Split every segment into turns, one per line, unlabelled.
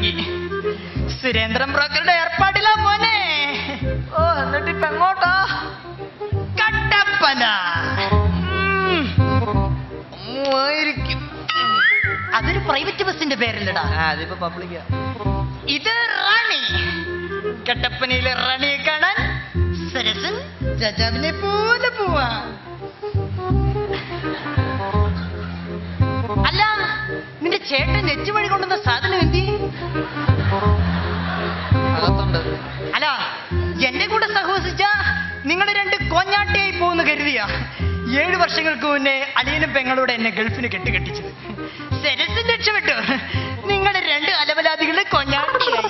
തുടങ്ങി സുരേന്ദ്രൻ ബ്രോക്കറുടെ ഏർപ്പാടിലാ മോനെ
ഓ എന്നിട്ട് ഇപ്പൊ എങ്ങോട്ടാ
കട്ടപ്പന ഉം.
ആയിരിക്കും
അതൊരു പ്രൈവറ്റ് ബസിന്റെ പേരല്ലടാ
ആ അതിപ്പോ പബ്ലിക്കാ
ഇത് റാണി കട്ടപ്പനയിലെ റാണിയെ കാണാൻ സരസൻ രാജാവിനെ പോലെ പോവാ അല്ല നിന്റെ ചേട്ടൻ നെറ്റ് വഴി കൊണ്ടുവന്ന സാധനം എന്തി
അകത്തുണ്ട്
അല്ല എന്റെ കൂടെ സഹവസിച്ച നിങ്ങൾ രണ്ട് കോഞ്ഞാട്ടിയായി പോകുന്ന കരുതിയാ ഏഴു വർഷങ്ങൾക്ക് മുന്നേ അളിയനും പെങ്ങളോട് എന്നെ ഗൾഫിന് കെട്ടുകെട്ടിച്ചത് സരസൻ രക്ഷപ്പെട്ടു നിങ്ങൾ രണ്ട് അലവലാദികളുടെ കൊഞ്ഞാട്ടിയായി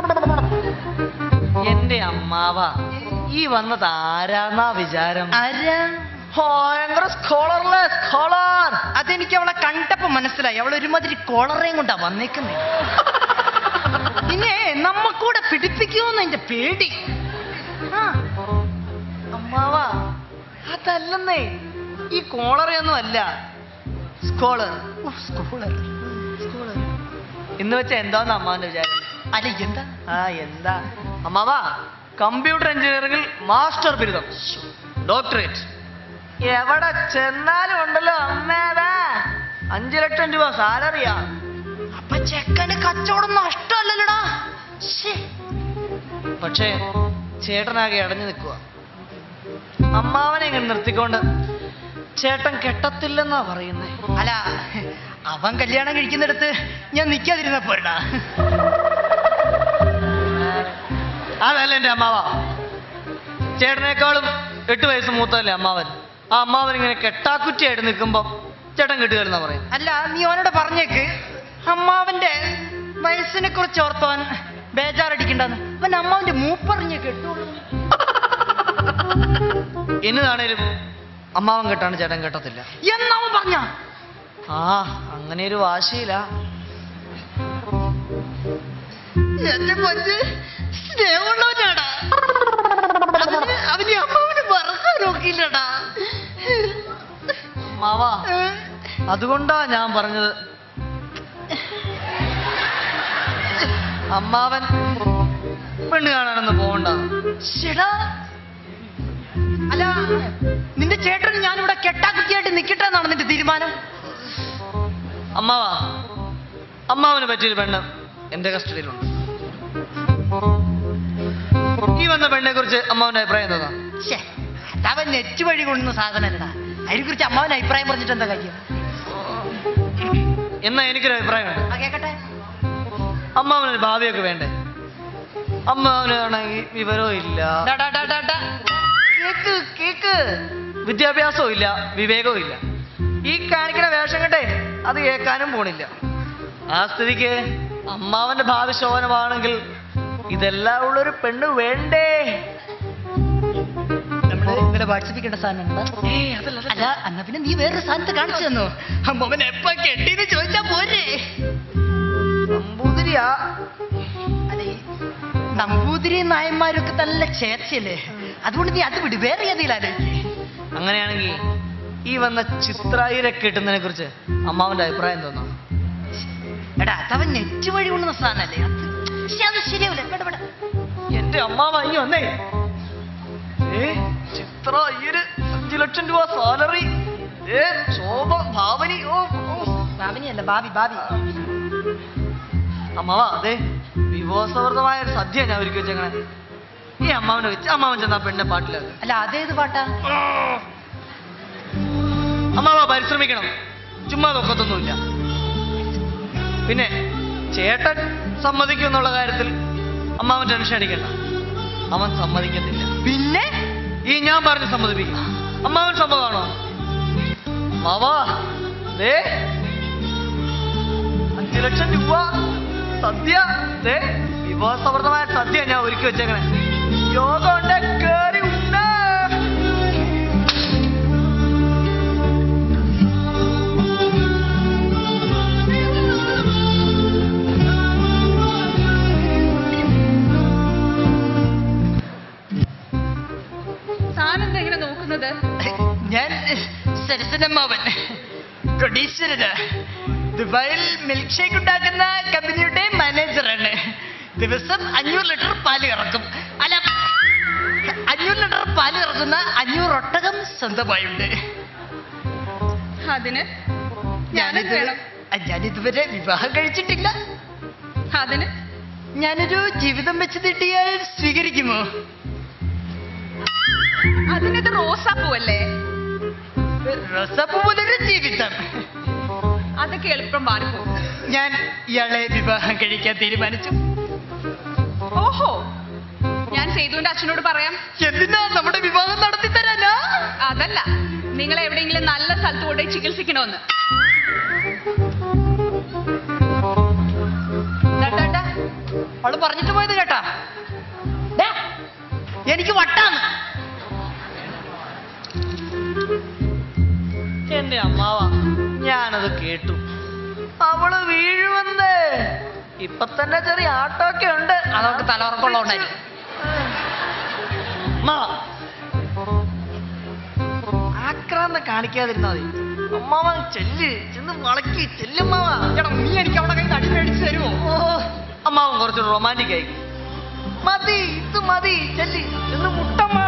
എന്റെ അമ്മാവ ഈ വന്നത് ആരാന്നാ വിചാരം
ആരാ
ഭയങ്കര സ്കോളറല്ലേ സ്കോളർ
അതെനിക്ക് അവളെ കണ്ടപ്പോ മനസ്സിലായി അവൾ ഒരുമാതിരി കോളറേയും കൊണ്ടാ വന്നേക്കുന്നേ പിന്നെ നമ്മക്കൂടെ പിടിപ്പിക്കുമെന്ന് എന്റെ പേടി ആ,
അമ്മാവ അതല്ലെന്നേ ഈ കോളറയൊന്നും അല്ല സ്കോളർ
ഓ, സ്കൂളർ
സ്കോളർ ഇന്ന് വെച്ച എന്താന്ന് അമ്മാവന്റെ വിചാരം
അല്ല എന്താ
ആ എന്താ അമ്മാവ കമ്പ്യൂട്ടർ എഞ്ചിനീയറിംഗിൽ മാസ്റ്റർ ബിരുദം ഡോക്ടറേറ്റ് എവിടെ ചെന്നാലും ഉണ്ടല്ലോ അമ്മേടാ അഞ്ചു ലക്ഷം രൂപ സാലറിയാ
അപ്പൊ ചെക്കന് കച്ചവടം നഷ്ടമല്ലല്ലോടാ ശ്ശേ.
പക്ഷേ ചേട്ടനാകെ അടഞ്ഞു നിൽക്കുക അമ്മാവനെ ഇങ്ങനെ നിർത്തിക്കൊണ്ട് ചേട്ടൻ കെട്ടത്തില്ലെന്നാ പറയുന്നേ
അല്ല അവൻ കല്യാണം കഴിക്കുന്നിടത്ത് ഞാൻ നിക്കാതിരുന്ന പോരടാ
അതല്ല എന്റെ അമ്മാവ ചേട്ടനേക്കാളും എട്ട് വയസ്സ് മൂത്തതല്ലേ അമ്മാവൻ ആ അമ്മാവൻ ഇങ്ങനെ കെട്ടാക്കുറ്റിയായിട്ട് നിൽക്കുമ്പോ ചേട്ടൻ കിട്ടുകയെന്നാ പറയുന്നത്
അല്ല നീ അവനോട് പറഞ്ഞേക്ക് അമ്മാവന്റെ വയസ്സിനെ കുറിച്ച് ഓർത്തവൻ ബേജാറടിക്കണ്ടെന്ന് അവൻ അമ്മാവന്റെ മൂപ്പറിഞ്ഞ കേട്ടോളൂ
എന്നതാണേലും അമ്മാവൻ കെട്ടാണ് ചേട്ടൻ കെട്ടത്തില്ല
എന്നവൻ പറഞ്ഞ
ആ അങ്ങനെ ഒരു വാശിയില്ല
എന്റെ പൊന്ന് സ്നേഹമുള്ളവനാടാ അവന് അവന് അമ്മാവന് മറക്കാൻ നോക്കില്ലടാ
അമ്മാവാ അതുകൊണ്ടാ ഞാൻ പറഞ്ഞത് അമ്മാവൻ പെണ്ണ് കാണാനൊന്നും പോകണ്ട
ശ്ശെടാ. അല്ല നിന്റെ ചേട്ടൻ ഞാനിവിടെ കെട്ടാക്കുറ്റിയായിട്ട് നിൽക്കട്ടെ എന്നാണ് നിന്റെ തീരുമാനം
അമ്മാവാ അമ്മാവന് പറ്റിയൊരു പെണ്ണ് എന്റെ കസ്റ്റഡിയിലുണ്ട് ഈ വന്ന പെണ്ണിനെ കുറിച്ച് അമ്മാവന്റെ അഭിപ്രായം എന്താ
ശ്ശേ, അതവൻ നെറ്റ് വഴി കൊണ്ടുന്ന സാധനല്ലടാ അതിനെ കുറിച്ച് അമ്മാവൻ അഭിപ്രായം പറഞ്ഞിട്ട് എന്താ കാര്യം
എന്നാ എനിക്കൊരു അഭിപ്രായമുണ്ട്
ആ കേക്കട്ടെ
അമ്മാവനൊരു ഭാവിയൊക്കെ വേണ്ടേ അമ്മാവനാണെങ്കിൽ വിവരവും ഇല്ല
ഡാ, ഡാ, ഡാ, ഡാ, ഡാ.
കേക്ക് കേക്ക് വിദ്യാഭ്യാസവും ഇല്ല വിവേകവും ഇല്ല ഈ കാണിക്കണ വേഷം കണ്ടേ അത് കേൾക്കാനും പോണില്ല ആ സ്ഥിതിക്ക് അമ്മാവന്റെ ഭാവി ശോഭനമാണെങ്കിൽ ഇതെല്ലാം ഉള്ളൊരു പെണ്ണ് വേണ്ടേ
നമ്മള് ഇങ്ങനെ വാട്സപ്പിക്കേണ്ട സാധനം എന്താ?
ഏയ് അതല്ല അതല്ല.
അല്ല എന്നാ പിന്നെ നീ വേറൊരു സ്ഥാനത്ത് കാണിച്ചു തന്നു അമ്മവൻ എപ്പ കെട്ടിന്ന് ചോദിച്ചാ പോരെ
നമ്പൂതിരിയാ
അല്ല ഈ നമ്പൂതിരി നായന്മാരൊക്കെ നല്ല ചേർച്ചയല്ലേ അതുകൊണ്ട് നീ അത് വിട് വേറെ ഏതെങ്കിലും ആലോചിക്കേ
അങ്ങനെയാണെങ്കിൽ ഈ വന്ന ചിത്രായിരെ കിട്ടുന്നതിനെ കുറിച്ച് അമ്മാവന്റെ അഭിപ്രായം തോന്നാം
എടാ അതവൻ നെറ്റ് വഴി കൊണ്ടുന്ന സാധനല്ലേ അത് ശ്ശെ, അത് ശരിയാവില്ല വേണ്ട വേണ്ട
എന്റെ അമ്മാവ ഇനി വന്നേ ഏ ചിത്ര അയ്യര് അഞ്ചു ലക്ഷം രൂപ സാലറി ഏ ശോഭ ഭാവനി ഓ ഓ.
ഭാവിനിയല്ല ഭാവി ഭാവി
അമ്മാവ അതെ വിഭവസമൃദ്ധമായ ഒരു സദ്യ ഞാൻ ഒരുക്കി വെച്ചേക്കണേ ഈ അമ്മാവനെ വെച്ച് അമ്മാവൻ ചെന്നാ പെണ്ണെ പാട്ടിലാക്കും
അല്ല അതേത് പാട്ടാ
അമ്മാവ പരിശ്രമിക്കണം ചുമ്മാ നോക്കത്തൊന്നുമില്ല പിന്നെ ചേട്ടൻ സമ്മതിക്കും എന്നുള്ള കാര്യത്തിൽ അമ്മാവൻ ടെൻഷൻ അടിക്കണ്ട അവൻ സമ്മതിക്കത്തില്ല
പിന്നെ
ഈ ഞാൻ പറഞ്ഞ് സമ്മതിപ്പിക്കും അമ്മാവൻ സമ്മതമാണോ മാവാ ദേ അഞ്ചു ലക്ഷം രൂപ സദ്യ ദേ വിഭവസമൃദ്ധമായ സദ്യ ഞാൻ ഒരുക്കി വെച്ചേക്കണേ യോഗം ഉണ്ട് കേറി ഉണ്ട്
താനെന്താ ഇങ്ങനെ നോക്കുന്നത്
ഞാൻ സരസനമ്മാവൻ പ്രൊഡ്യൂസറാണ് ദുബായിൽ മിൽക്ക് ഷേക്ക് ഉണ്ടാക്കുന്ന കമ്പനിയുടെ മാനേജറാണ് ദിവസം അഞ്ഞൂറ് ലിറ്റർ പാല് ഇറക്കും അല്ല അഞ്ഞൂറ് ലിറ്റർ പാല് ഇറക്കുന്ന അഞ്ഞൂറ് ഒട്ടകം സ്വന്തമായുണ്ട്
അതിന് ഞാനെന്ത് വേണം
ഞാനിതുവരെ വിവാഹം കഴിച്ചിട്ടില്ല
അതിന്
ഞാനൊരു ജീവിതം വെച്ച് തിട്ടിയാൽ സ്വീകരിക്കുമോ
അതിനത് റോസാപ്പൂവല്ലേ
റോസാപ്പൂ പോലൊരു ജീവിതം
അതൊക്കെ എളുപ്പം മാറിപ്പോകും
ഞാൻ ഇയാളെ വിവാഹം കഴിക്കാൻ തീരുമാനിച്ചു
ഓഹോ ഞാൻ സേതുവിന്റെ അച്ഛനോട് പറയാം
എന്തിനാ നമ്മുടെ വിവാഹം നടത്തി തരാനാ
അതല്ല നിങ്ങൾ എവിടെയെങ്കിലും നല്ല സ്ഥലത്ത് കൊണ്ടുപോയി ചികിത്സിക്കണമെന്ന്
ദാ, ദാ, ദാ. അവള് പറഞ്ഞിട്ട് പോയത് കേട്ടാ ദാ, എനിക്ക് വട്ടാന്ന്
എന്റെ അമ്മാവ ഞാനത് കേട്ടു അവള് വീഴുമെന്ന് ഇപ്പൊ തന്നെ ചെറിയ ആട്ടമൊക്കെ ഉണ്ട്
അതൊക്കെ തലമുറക്കുള്ളതുകൊണ്ടായിരിക്കും
അമ്മാവ, ആക്രാന്തം കാണിക്കാതിരുന്നാ മതി അമ്മാവ ചെല്ല് ചെന്ന് വളക്കി ചെല്ലമ്മാവ
എടാ നീ എനിക്ക് അവിടെ കൈ അടി മേടിച്ചു തരുമോ
ഓ അമ്മാവൻ കുറച്ച് റൊമാൻറ്റിക് ആയി മതി ഇത് മതി ചെല്ലി ചെന്ന് മുട്ടമ്മാവ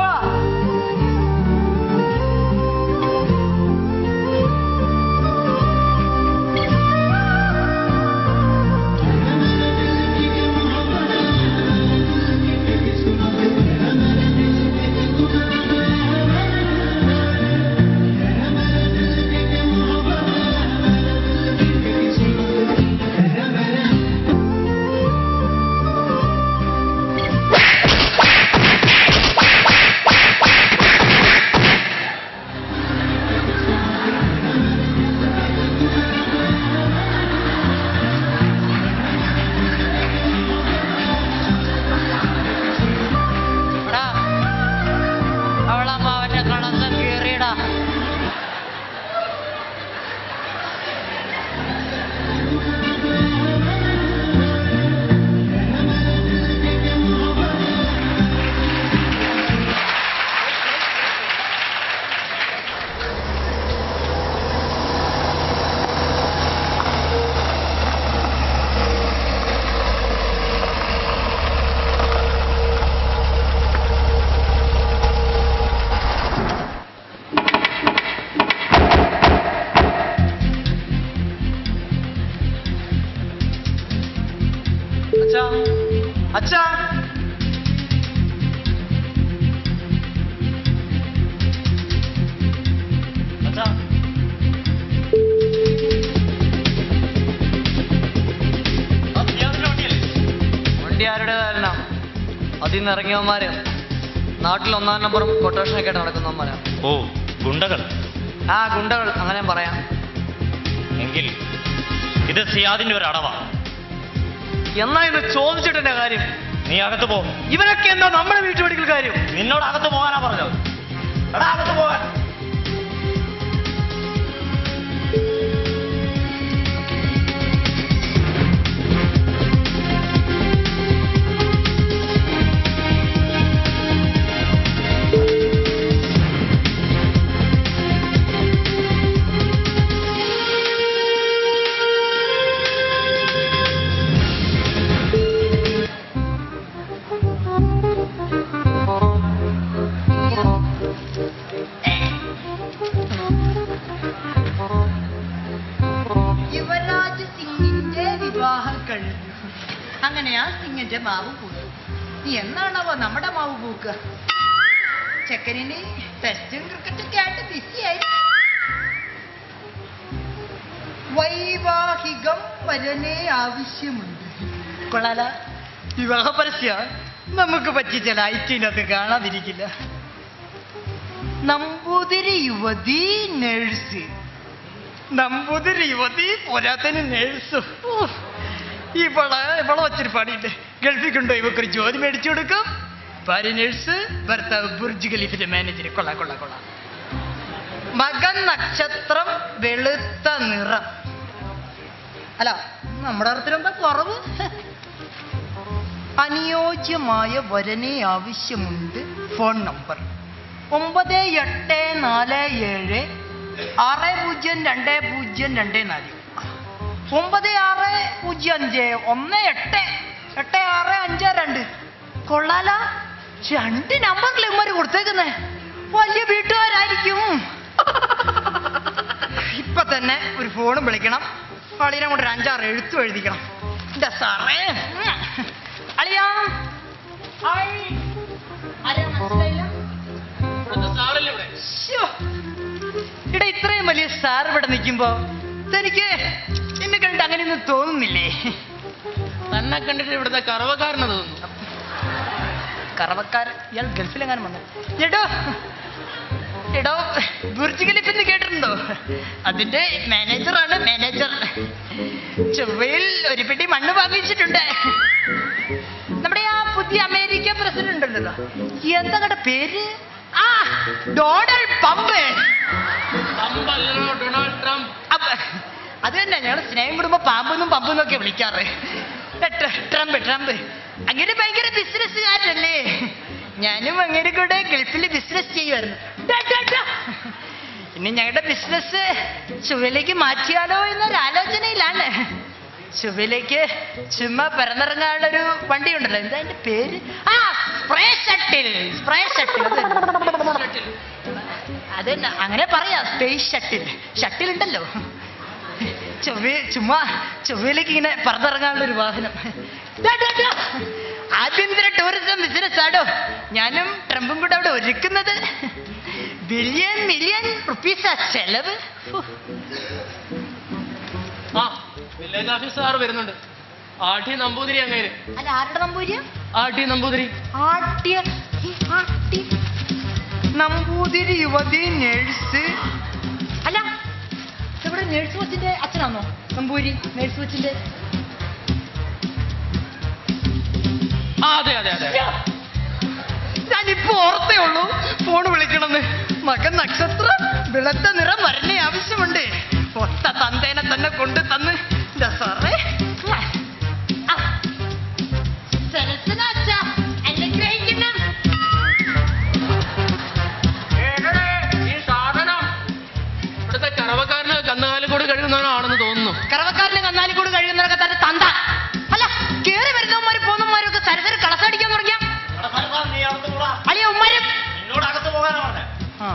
എടാ അവളമ്മാവന്റെ കണന്തം കീറിയടാ
അച്ഛാ അച്ഛാ അച്ഛാ വണ്ടി ആരുടേതല്ല അതിൽ നിന്ന് ഇറങ്ങിയവന്മാര് നാട്ടിൽ ഒന്നാം നമ്പറും കൊട്ടേഷനൊക്കെ ആയിട്ട് നടക്കുന്നവന്മാരാ
ഓ ഗുണ്ടകൾ
ആ ഗുണ്ടകൾ അങ്ങനെ പറയാം
എങ്കിൽ ഇത് സിയാദിന്റെ ഒരു അടവാണ്
എന്നാ ഇന്ന് ചോദിച്ചിട്ടെന്റെ കാര്യം
നീ അകത്ത് പോ
ഇവരൊക്കെ എന്താ നമ്മുടെ വീട്ടുപടിക്കൽ കാര്യം
നിന്നോട് അകത്ത് പോകാനാ പറഞ്ഞത് എടാ അകത്ത് പോകാൻ
യുവരാജ് സിംഗിന്റെ വിവാഹം കഴിഞ്ഞു അങ്ങനെയാ സിംഗിന്റെ മാവ് പൂത്തു നീ എന്നാണാവോ നമ്മുടെ മാവ് പൂക്കുക ചെക്കനിന് ടെസ്റ്റും ക്രിക്കറ്റൊക്കെ ആയിട്ട് ബിസിയായി വൈവാഹികം വരനെ ആവശ്യമുണ്ട് കൊള്ളാല വിവാഹ പരസ്യ നമുക്ക് പറ്റിയ ചില ഐറ്റിനത് കാണാതിരിക്കില്ല നമ്പൂതിരി യുവതി നഴ്സ് നമ്പൂതിരി യുവതി പോരാത്തന് നേഴ്സ് ഇവളെ ഇവളെ വച്ചൊരു പണിയുണ്ട് ഗൾഫിൽ കൊണ്ടോ ഇവക്കൊരു ജോലി മേടിച്ചു കൊടുക്കും ഭാര്യ നേഴ്സ് ഭർത്താവ് ബുർജ് ഖലീഫിന്റെ മാനേജർ കൊള്ളാ കൊള്ളാ കൊള്ളാം മകൻ നക്ഷത്രം വെളുത്ത നിറം അല്ല നമ്മുടെ അർത്ഥത്തിലെന്താ കുറവ് അനുയോജ്യമായ വരനെ ആവശ്യമുണ്ട് ഫോൺ നമ്പർ ഒമ്പത് എട്ട് നാല് ഏഴ് ആറ് പൂജ്യം രണ്ട് പൂജ്യം രണ്ട് നാല് ഒമ്പത് ആറ് പൂജ്യം അഞ്ച് ഒന്ന് എട്ട് എട്ട് ആറ് അഞ്ച് കൊള്ളാല രണ്ട് നമ്പറിൽ ഇവന്മാര് കൊടുത്തേക്കുന്നേ വലിയ വീട്ടുകാരായിരിക്കും ഇപ്പൊ തന്നെ ഒരു ഫോണും വിളിക്കണം അളിയനെ കൊണ്ട് ഒരു അഞ്ചാറ് എഴുത്തും എഴുതിക്കണം എന്റെ സാറേ അളിയാ ഹായ്. ആരെയാ മനസ്സിലായില്ല? ശ്ശോ. എടാ ഇത്രയും വലിയ സാർ ഇവിടെ നിൽക്കുമ്പോ തനിക്ക് എന്നെ കണ്ടിട്ട് അങ്ങനെയൊന്നും തോന്നുന്നില്ലേ
തന്നെ കണ്ടിട്ട് ഇവിടുത്തെ കറവക്കാരനെ തോന്നുന്നു
കറവക്കാരൻ ഇയാൾ ഗൾഫിലെങ്ങാനും വന്നു എടോ എടോ ബുർജ് ഖലീഫ് എന്ന് കേട്ടിട്ടുണ്ടോ അതിന്റെ മാനേജറാണ് മാനേജർ ചൊവ്വയിൽ ഒരു പെട്ടി മണ്ണ് വാങ്ങിച്ചിട്ടുണ്ട് നമ്മുടെ ആ പുതിയ അമേരിക്ക പ്രസിഡന്റ് ഉണ്ടല്ലോ എന്താ കട പേര് ആ ഡൊണാൾഡ് പമ്പ്
ഡൊണാൾഡ് ട്രംപ്
അപ്പ- അത് തന്നെ ഞങ്ങൾ സ്നേഹം കൂടുമ്പോ പാമ്പെന്നും പമ്പെന്നും ഒക്കെ വിളിക്കാറ് ഏ, ട്ര- ട്രംപ് ട്രംപ് അങ്ങനെ ഭയങ്കര ബിസിനസ്സുകാരല്ലേ ഞാനും അങ്ങനെ കൂടെ ഗൾഫിൽ ബിസിനസ് ചെയ്യുമായിരുന്നു ടാ, ടാ, ടാ. ഇനി ഞങ്ങളുടെ ബിസിനസ് ചുവയിലേക്ക് മാറ്റിയാലോ എന്നൊരു ആലോചനയിലാണ് ചുവയിലേക്ക് ചുമ്മാ പിറന്നിറങ്ങാനുള്ള ഒരു വണ്ടി ഉണ്ടല്ലോ എന്താ അതിന്റെ പേര് ആ സ്പ്രേ ഷട്ടിൽ സ്പ്രേ ഷട്ടിൽ അത് തന്നെ. അതന്നെ അങ്ങനെ പറയാ സ്പേസ് ഷട്ടിൽ ഷട്ടിൽ ഉണ്ടല്ലോ ചൊവ്വ ചുമ്മാ ചൊവ്വയിലേക്ക് ഇങ്ങനെ പറന്നിറങ്ങാനുള്ള ഒരു വാഹനം ദാ, ദാ, ദാ. ആഭ്യന്തര ടൂറിസം ബിസിനസ് ആടോ ഞാനും ട്രംപും കൂടെ അവിടെ ഒരുക്കുന്നത് ബില്യൺ മില്യൺ റുപ്പീസാ ചെലവ് ഫു.
ആ വില്ലേജ് ഓഫീസർ വരുന്നുണ്ട് ആട്ടി നമ്പൂതിരി അങ്ങേര്
അല്ല ആരുടെ നമ്പൂരിയ
ആട്ടി നമ്പൂതിരി
ആട്ടിയ ഈ ആട്ടി നമ്പൂതിരി യുവതി നേഴ്സ് അല്ല ഇവിടെ നേഴ്സ് കൊച്ചിന്റെ അച്ഛനാണോ നമ്പൂരി നേഴ്സ് കൊച്ചിന്റെ
ആ അതെ അതെ അതെ
ഞാനിപ്പോ ഓർത്തേ ഉള്ളൂ ഫോൺ വിളിക്കണമെന്ന് മകൻ നക്ഷത്രം വെളുത്ത നിറം വരണേ ആവശ്യമുണ്ട് ഒത്ത തന്തേനെ തന്നെ കൊണ്ട് തന്ന് ഇതാ സാറേ ആ. സരസന അച്ഛാ, അനുഗ്രഹിക്കണം.
ഈ സാധനം ഇവിടുത്തെ കറവക്കാരന് കന്നുകാലി കൂടി കഴിയുന്നവനാണെന്ന് തോന്നുന്നു
കറവക്കാരന് കന്നാലിക്കൂട് കഴിയുന്നവരൊക്കെ തന്നെ തന്ത അല്ല കേറി വരുന്നവന്മാരും പോകുന്നവന്മാരും ഒക്കെ സരസര കളസടിക്കാൻ തുടങ്ങിയ
എടാ സരസാ, നീ അകത്ത് പോടാ.
അളിയ ഉമ്മാരും
നിന്നോട് അകത്ത് പോകാനാ പറഞ്ഞെ.
ആ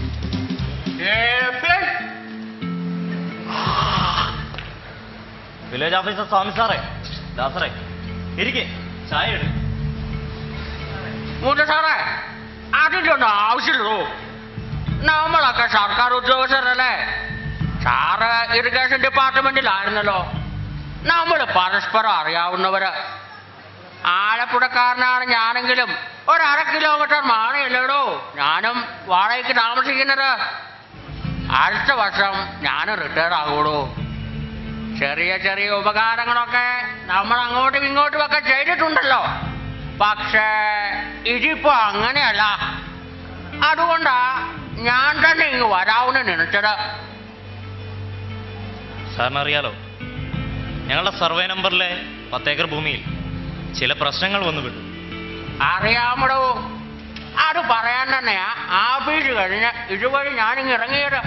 വില്ലേജ് ഓഫീസർ സ്വാമി സാറേ ദാസറേ ഇരിക്കെ ചായ എടു
മൂന്ന് സാറേ അതിൻ്റെ ഒന്നും ആവശ്യമുള്ളൂ നമ്മളൊക്കെ സർക്കാർ ഉദ്യോഗസ്ഥരല്ലേ സാറ് ഇറിഗേഷൻ ഡിപ്പാർട്ട്മെന്റിലായിരുന്നല്ലോ നമ്മൾ പരസ്പരം അറിയാവുന്നവര് ആലപ്പുഴക്കാരനാണ് ഞാനെങ്കിലും ഒരു അര കിലോമീറ്റർ മാറിയല്ലേടോ ഞാനും വാടകയ്ക്ക് താമസിക്കുന്നത് അടുത്ത വർഷം ഞാൻ റിട്ടയർ ആകൂടൂ ചെറിയ ചെറിയ ഉപകാരങ്ങളൊക്കെ നമ്മൾ അങ്ങോട്ടും ഇങ്ങോട്ടും ഒക്കെ ചെയ്തിട്ടുണ്ടല്ലോ പക്ഷേ ഇതിപ്പോ അങ്ങനെയല്ല അതുകൊണ്ടാ ഞാൻ തന്നെ ഇങ്ങ് വരാവുന്ന നിனைച്ചത്
സാറിന് അറിയാലോ ഞങ്ങളുടെ സർവേ നമ്പറിലെ പത്തേക്കർ ഭൂമിയിൽ ചില പ്രശ്നങ്ങൾ വന്നു വിട്ടു
അറിയാമടോ അത് പറയാൻ തന്നെയാ ആഫീസ് കഴിഞ്ഞ് ഇതുവഴി ഞാനിങ്ങ് ഇറങ്ങിയത്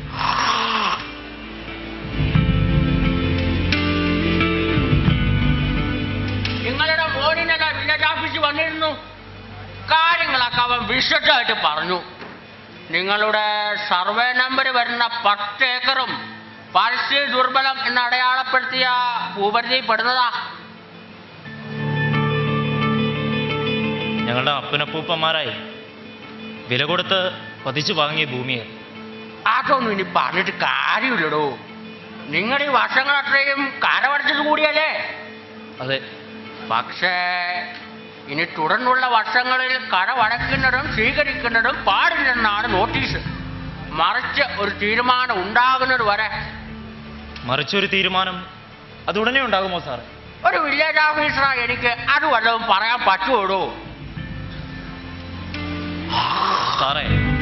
നിങ്ങളുടെ മോനിനെ വില്ലേജ് ഓഫീസിൽ വന്നിരുന്നു കാര്യങ്ങളൊക്കെ അവൻ വിശദമായിട്ട് പറഞ്ഞു നിങ്ങളുടെ സർവേ നമ്പർ വരുന്ന പത്ത് ഏക്കറും പരിസ്ഥിതി ദുർബലം എന്ന് അടയാളപ്പെടുത്തിയ ഭൂപരിധിയിൽ പെടുന്നതാ
ഞങ്ങളുടെ അപ്പനപ്പൂപ്പന്മാരായി വില കൊടുത്ത് പതിച്ചു വാങ്ങിയ ഭൂമിയെ
അതൊന്നും ഇനി പറഞ്ഞിട്ട് കാര്യമില്ലടോ നിങ്ങൾ ഈ വർഷങ്ങൾ അത്രയും കരമടച്ചത് കൂടിയല്ലേ
അതെ
പക്ഷേ ഇനി തുടർന്നുള്ള വർഷങ്ങളിൽ കടമടക്കുന്നതും സ്വീകരിക്കുന്നതും പാടില്ലെന്നാണ് നോട്ടീസ് മറിച്ച് ഒരു തീരുമാനം ഉണ്ടാകുന്നത് വരെ
മറിച്ചൊരു തീരുമാനം അത് ഉടനെ ഉണ്ടാകുമോ സാറേ
ഒരു വില്ലേജ് ഓഫീസറായി എനിക്ക് അത് വല്ലതും പറയാൻ പറ്റുമോടോ
സാറേ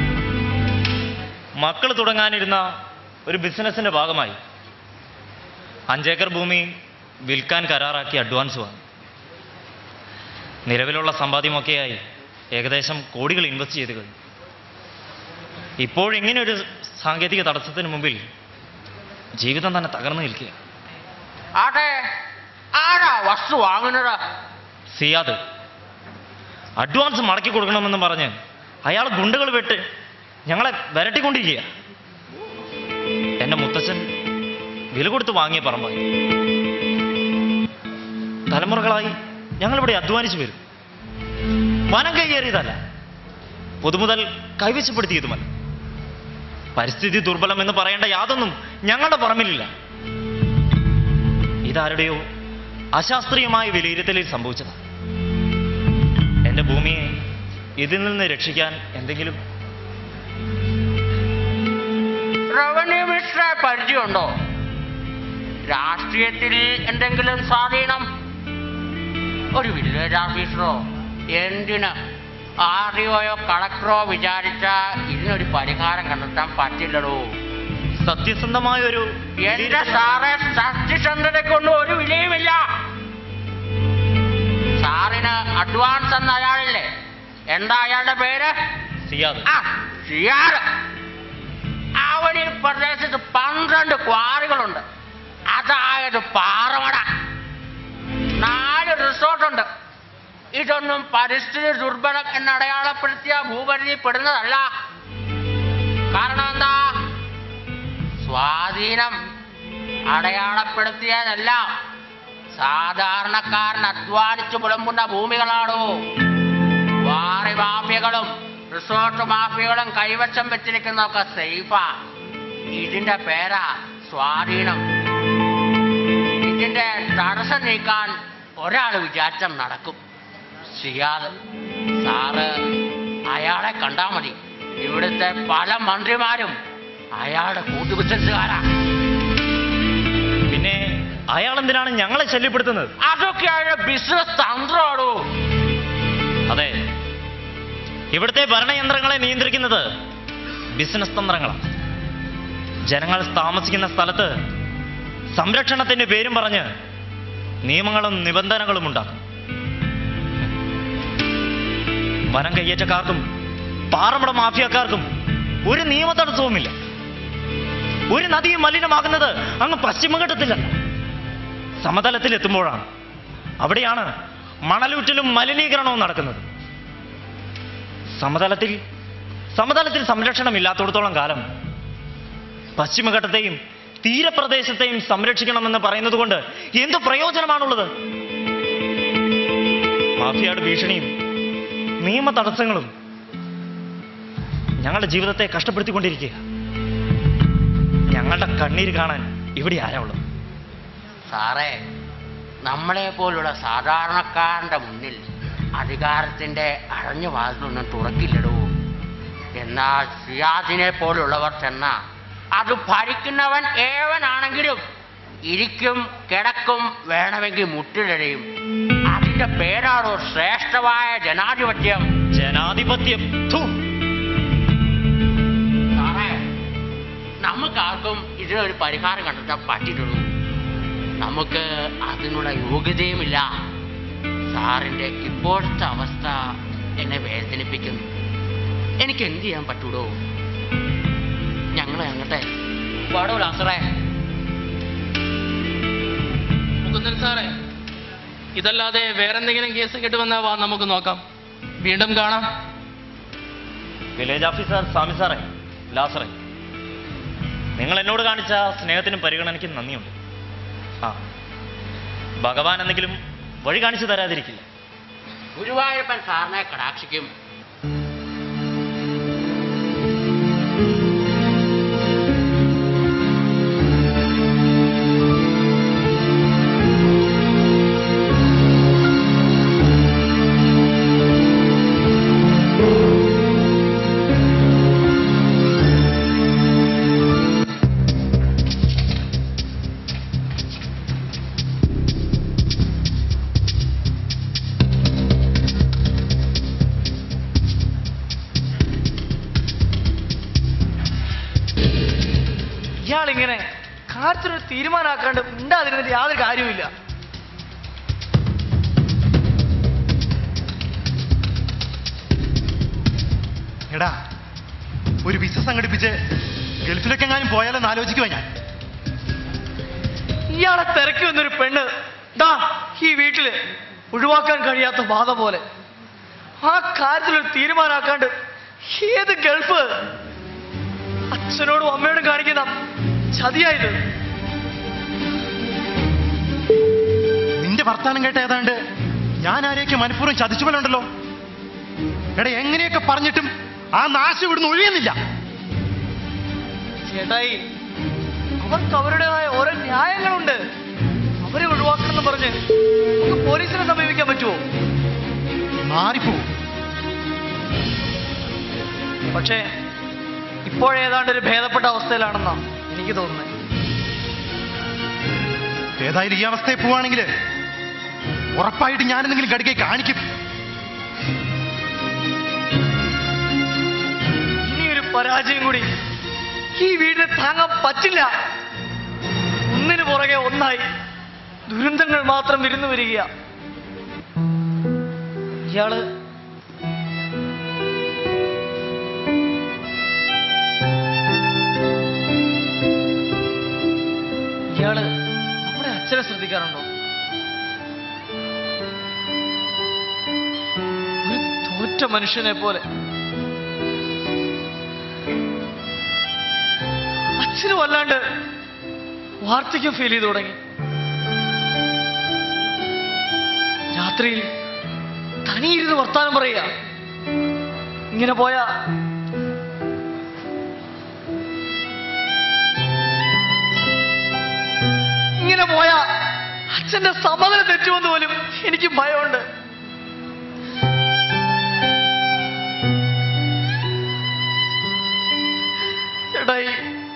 മക്കൾ തുടങ്ങാനിരുന്ന ഒരു ബിസിനസിന്റെ ഭാഗമായി അഞ്ചേക്കർ ഭൂമി വിൽക്കാൻ കരാറാക്കി അഡ്വാൻസ് വാങ്ങി നിലവിലുള്ള സമ്പാദ്യമൊക്കെയായി ഏകദേശം കോടികൾ ഇൻവെസ്റ്റ് ചെയ്ത് കഴിഞ്ഞു ഇപ്പോഴിങ്ങനെ ഒരു സാങ്കേതിക തടസ്സത്തിന് മുമ്പിൽ ജീവിതം തന്നെ തകർന്നു നിൽക്കുക
ആട്ടെ ആരാ വസ്തു വാങ്ങുന്നത്
സിയാദ് അഡ്വാൻസ് മടക്കി കൊടുക്കണമെന്ന് പറഞ്ഞ് അയാൾ ഗുണ്ടകൾ വിട്ട് ഞങ്ങളെ വരട്ടിക്കൊണ്ടിരിക്കുക എന്റെ മുത്തച്ഛൻ വില കൊടുത്ത് വാങ്ങിയ പറമ്പായി തലമുറകളായി ഞങ്ങളിവിടെ അധ്വാനിച്ചു വരും വനം കൈയേറിയതല്ല പൊതുമുതൽ കൈവശപ്പെടുത്തിയതുമല്ല പരിസ്ഥിതി ദുർബലം എന്ന് പറയേണ്ട യാതൊന്നും ഞങ്ങളുടെ പറമ്പിലില്ല ഇതാരുടെയോ അശാസ്ത്രീയമായ വിലയിരുത്തലിൽ സംഭവിച്ചതാണ് എന്റെ ഭൂമിയെ ഇതിൽ നിന്ന് രക്ഷിക്കാൻ എന്തെങ്കിലും
റവന്യൂ മിനിസ്റ്ററെ പരിചയമുണ്ടോ രാഷ്ട്രീയത്തിൽ എന്തെങ്കിലും സ്വാധീനം ഒരു വില്ലേജ് ഓഫീസറോ എന്തിന് ആർ ഡി ഒയോ കളക്ടറോ വിചാരിച്ച ഇതിനൊരു പരിഹാരം കണ്ടെത്താൻ പറ്റില്ലടോ
സത്യസന്ധമായ ഒരു
എന്റെ സാറെ സത്യസന്ധതയ്ക്കൊന്നും ഒരു വിലയുമില്ല സാറിന് അഡ്വാൻസ് എന്ന അയാളില്ലേ എന്താ അയാളുടെ പേര്
സിയാദ്
ആ സിയാറ് അവൻ ഈ പ്രദേശത്ത് പന്ത്രണ്ട് ക്വാറികളുണ്ട് അതായത് പാറമട നാല് റിസോർട്ടുണ്ട് ഇതൊന്നും പരിസ്ഥിതി ദുർബലം എന്നടയാളപ്പെടുത്തിയ ഭൂപരിധി പെടുന്നതല്ല കാരണം എന്താ സ്വാധീനം അടയാളപ്പെടുത്തിയതെല്ലാം സാധാരണക്കാരൻ അധ്വാനിച്ചു പുലമ്പുന്ന ഭൂമികളാണോ വാറി മാഫിയകളും റിസോർട്ട് മാഫിയകളും കൈവശം വെച്ചിരിക്കുന്നതൊക്കെ സേഫാ ഇതിന്റെ പേരാ സ്വാധീനം ഇതിന്റെ തടസ്സം നീക്കാൻ ഒരാൾ വിചാരിച്ചാൽ നടക്കും ചെയ്യാതെ സാറ് അയാളെ കണ്ടാ മതി ഇവിടുത്തെ പല മന്ത്രിമാരും അയാളുടെ കൂട്ടുബിസിനസ്സുകാരാ
പിന്നെ അയാൾ എന്തിനാണ് ഞങ്ങളെ ശല്യപ്പെടുത്തുന്നത്
അതൊക്കെ അയാളുടെ ബിസിനസ് തന്ത്രമാണോ
അതെ ഇവിടുത്തെ ഭരണയന്ത്രങ്ങളെ നിയന്ത്രിക്കുന്നത് ബിസിനസ് തന്ത്രങ്ങളാണ് ജനങ്ങൾ താമസിക്കുന്ന സ്ഥലത്ത് സംരക്ഷണത്തിന്റെ പേരും പറഞ്ഞ് നിയമങ്ങളും നിബന്ധനകളും ഉണ്ടാക്കും വനം കയ്യേറ്റക്കാർക്കും പാറമട മാഫിയക്കാർക്കും ഒരു നിയമ തടസ്സവുമില്ല ഒരു നദിയും മലിനമാകുന്നത് അങ്ങ് പശ്ചിമഘട്ടത്തിലല്ല സമതലത്തിൽ എത്തുമ്പോഴാണ് അവിടെയാണ് മണലൂറ്റലും മലിനീകരണവും നടക്കുന്നത് സമതലത്തിൽ സമതലത്തിൽ സംരക്ഷണം ഇല്ലാത്തിടത്തോളം കാലം പശ്ചിമഘട്ടത്തെയും തീരപ്രദേശത്തെയും സംരക്ഷിക്കണമെന്ന് പറയുന്നത് കൊണ്ട് എന്ത് പ്രയോജനമാണുള്ളത് മാഫിയയുടെ ഭീഷണിയും നിയമ തടസ്സങ്ങളും ഞങ്ങളുടെ ജീവിതത്തെ കഷ്ടപ്പെടുത്തിക്കൊണ്ടിരിക്കുക ഞങ്ങളുടെ കണ്ണീര് കാണാൻ ഇവിടെ ആരാ ഉള്ളത്
സാറേ നമ്മളെ പോലുള്ള സാധാരണക്കാരന്റെ മുന്നിൽ അധികാരത്തിന്റെ അടഞ്ഞു വാതിലൊന്നും തുറക്കില്ലടോ എന്നാൽ സിയാദിനെ പോലുള്ളവർ ചെന്ന അത് ഭരിക്കുന്നവൻ ഏവനാണെങ്കിലും ഇരിക്കും കിടക്കും വേണമെങ്കിൽ മുട്ടിലഴയും അതിന്റെ പേരാണോ ശ്രേഷ്ഠമായ ജനാധിപത്യം
ജനാധിപത്യം ഥു.
സാറേ നമുക്കാർക്കും ഇതിനൊരു പരിഹാരം കണ്ടെത്താൻ പറ്റിയിട്ടുള്ളൂ നമുക്ക് അതിനുള്ള യോഗ്യതയുമില്ല സാറിന്റെ ഇപ്പോഴത്തെ അവസ്ഥ എന്നെ വേദനിപ്പിക്കുന്നു എനിക്ക് എന്ത് ചെയ്യാൻ പറ്റൂടോ ഞങ്ങൾ അങ്ങട്ടെ പാടോ ലാസറേ
മുകുന്ദൻ സാറേ ഇതല്ലാതെ വേറെന്തെങ്കിലും കേസ് കിട്ടുമെന്നാ വാ നമുക്ക് നോക്കാം വീണ്ടും കാണാം
വില്ലേജ് ഓഫീസർ സ്വാമി സാറേ ലാസറേ നിങ്ങൾ എന്നോട് കാണിച്ച സ്നേഹത്തിനും പരിഗണനയ്ക്കും നന്ദിയുണ്ട് ആ ഭഗവാൻ എന്തെങ്കിലും വഴി കാണിച്ചു തരാതിരിക്കില്ല
ഗുരുവായൂരപ്പൻ സാറിനെ കടാക്ഷിക്കും
ഇയാളിങ്ങനെ കാര്യത്തിനൊരു തീരുമാനമാക്കാണ്ട് ഉണ്ടാതിരുന്നിട്ട് യാതൊരു കാര്യവുമില്ല
എടാ ഒരു വിസ സംഘടിപ്പിച്ച് ഗൾഫിലൊക്കെ എങ്ങാനും പോയാലെന്ന് ആലോചിക്കുവാ ഞാൻ
ഇയാളെ തിരക്കി വന്നൊരു പെണ്ണ് ദാ ഈ വീട്ടില് ഒഴിവാക്കാൻ കഴിയാത്ത ബാധ പോലെ ആ കാര്യത്തിലൊരു തീരുമാനമാക്കാണ്ട് ഏത് ഗൾഫ് അച്ഛനോടും അമ്മയോടും കാണിക്കുന്ന ചതിയായത്
നിന്റെ വർത്താനം കേട്ട ഏതാണ്ട് ഞാൻ ആരെയൊക്കെ മനഃപൂർവ്വം ചതിച്ചു പോലെ ഉണ്ടല്ലോ എടാ എങ്ങനെയൊക്കെ പറഞ്ഞിട്ടും ആ നാശം ഇവിടുന്ന് ഒഴിയുന്നില്ല
ചേട്ടായി അവർക്ക് അവരുടേതായ ഓരോ ന്യായങ്ങളുണ്ട് അവരെ ഒഴിവാക്കണമെന്ന് പറഞ്ഞ് നമുക്ക് പോലീസിനെ സമീപിക്കാൻ പറ്റുമോ
മാറിപ്പോവും
പക്ഷേ ഇപ്പോഴേതാണ്ട് ഒരു ഭേദപ്പെട്ട അവസ്ഥയിലാണെന്നാ എനിക്ക് തോന്നുന്നത്
ഏതായാലും ഈ അവസ്ഥയിൽ പോവാണെങ്കിൽ ഉറപ്പായിട്ട് ഞാൻ എന്തെങ്കിലും കടുകെ കാണിക്കും
ഇനിയൊരു പരാജയം കൂടി ഈ വീടിന് താങ്ങാൻ പറ്റില്ല ഒന്നിനു പുറകെ ഒന്നായി ദുരന്തങ്ങൾ മാത്രം വിരുന്നു വരിക ഇയാള് ഇയാള് നമ്മുടെ അച്ഛനെ ശ്രദ്ധിക്കാറുണ്ടോ ഒരു തോറ്റ മനുഷ്യനെ പോലെ അച്ഛനും വല്ലാണ്ട് വാർദ്ധക്യം ഫീൽ ചെയ്തു തുടങ്ങി രാത്രിയിൽ തനിയിരുന്ന് വർത്താനം പറയുക ഇങ്ങനെ പോയാ ഇങ്ങനെ പോയാ അച്ഛന്റെ സമ്മതം തെറ്റുമെന്ന് പോലും എനിക്ക് ഭയമുണ്ട് ചേട്ടായി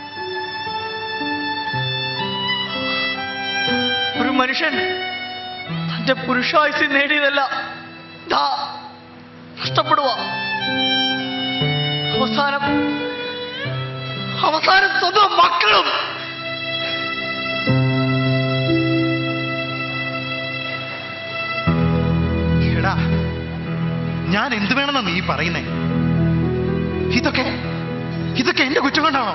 ഒരു മനുഷ്യൻ തന്റെ പുരുഷായുസ് നേടിയതല്ല ദാ നഷ്ടപ്പെടുക അവസാനം അവസാനം സ്വന്തം മക്കളും
എടാ ഞാൻ എന്ത് വേണമെന്നാ നീ പറയുന്നേ ഇതൊക്കെ ഇതൊക്കെ എന്റെ കുറ്റം കൊണ്ടാണോ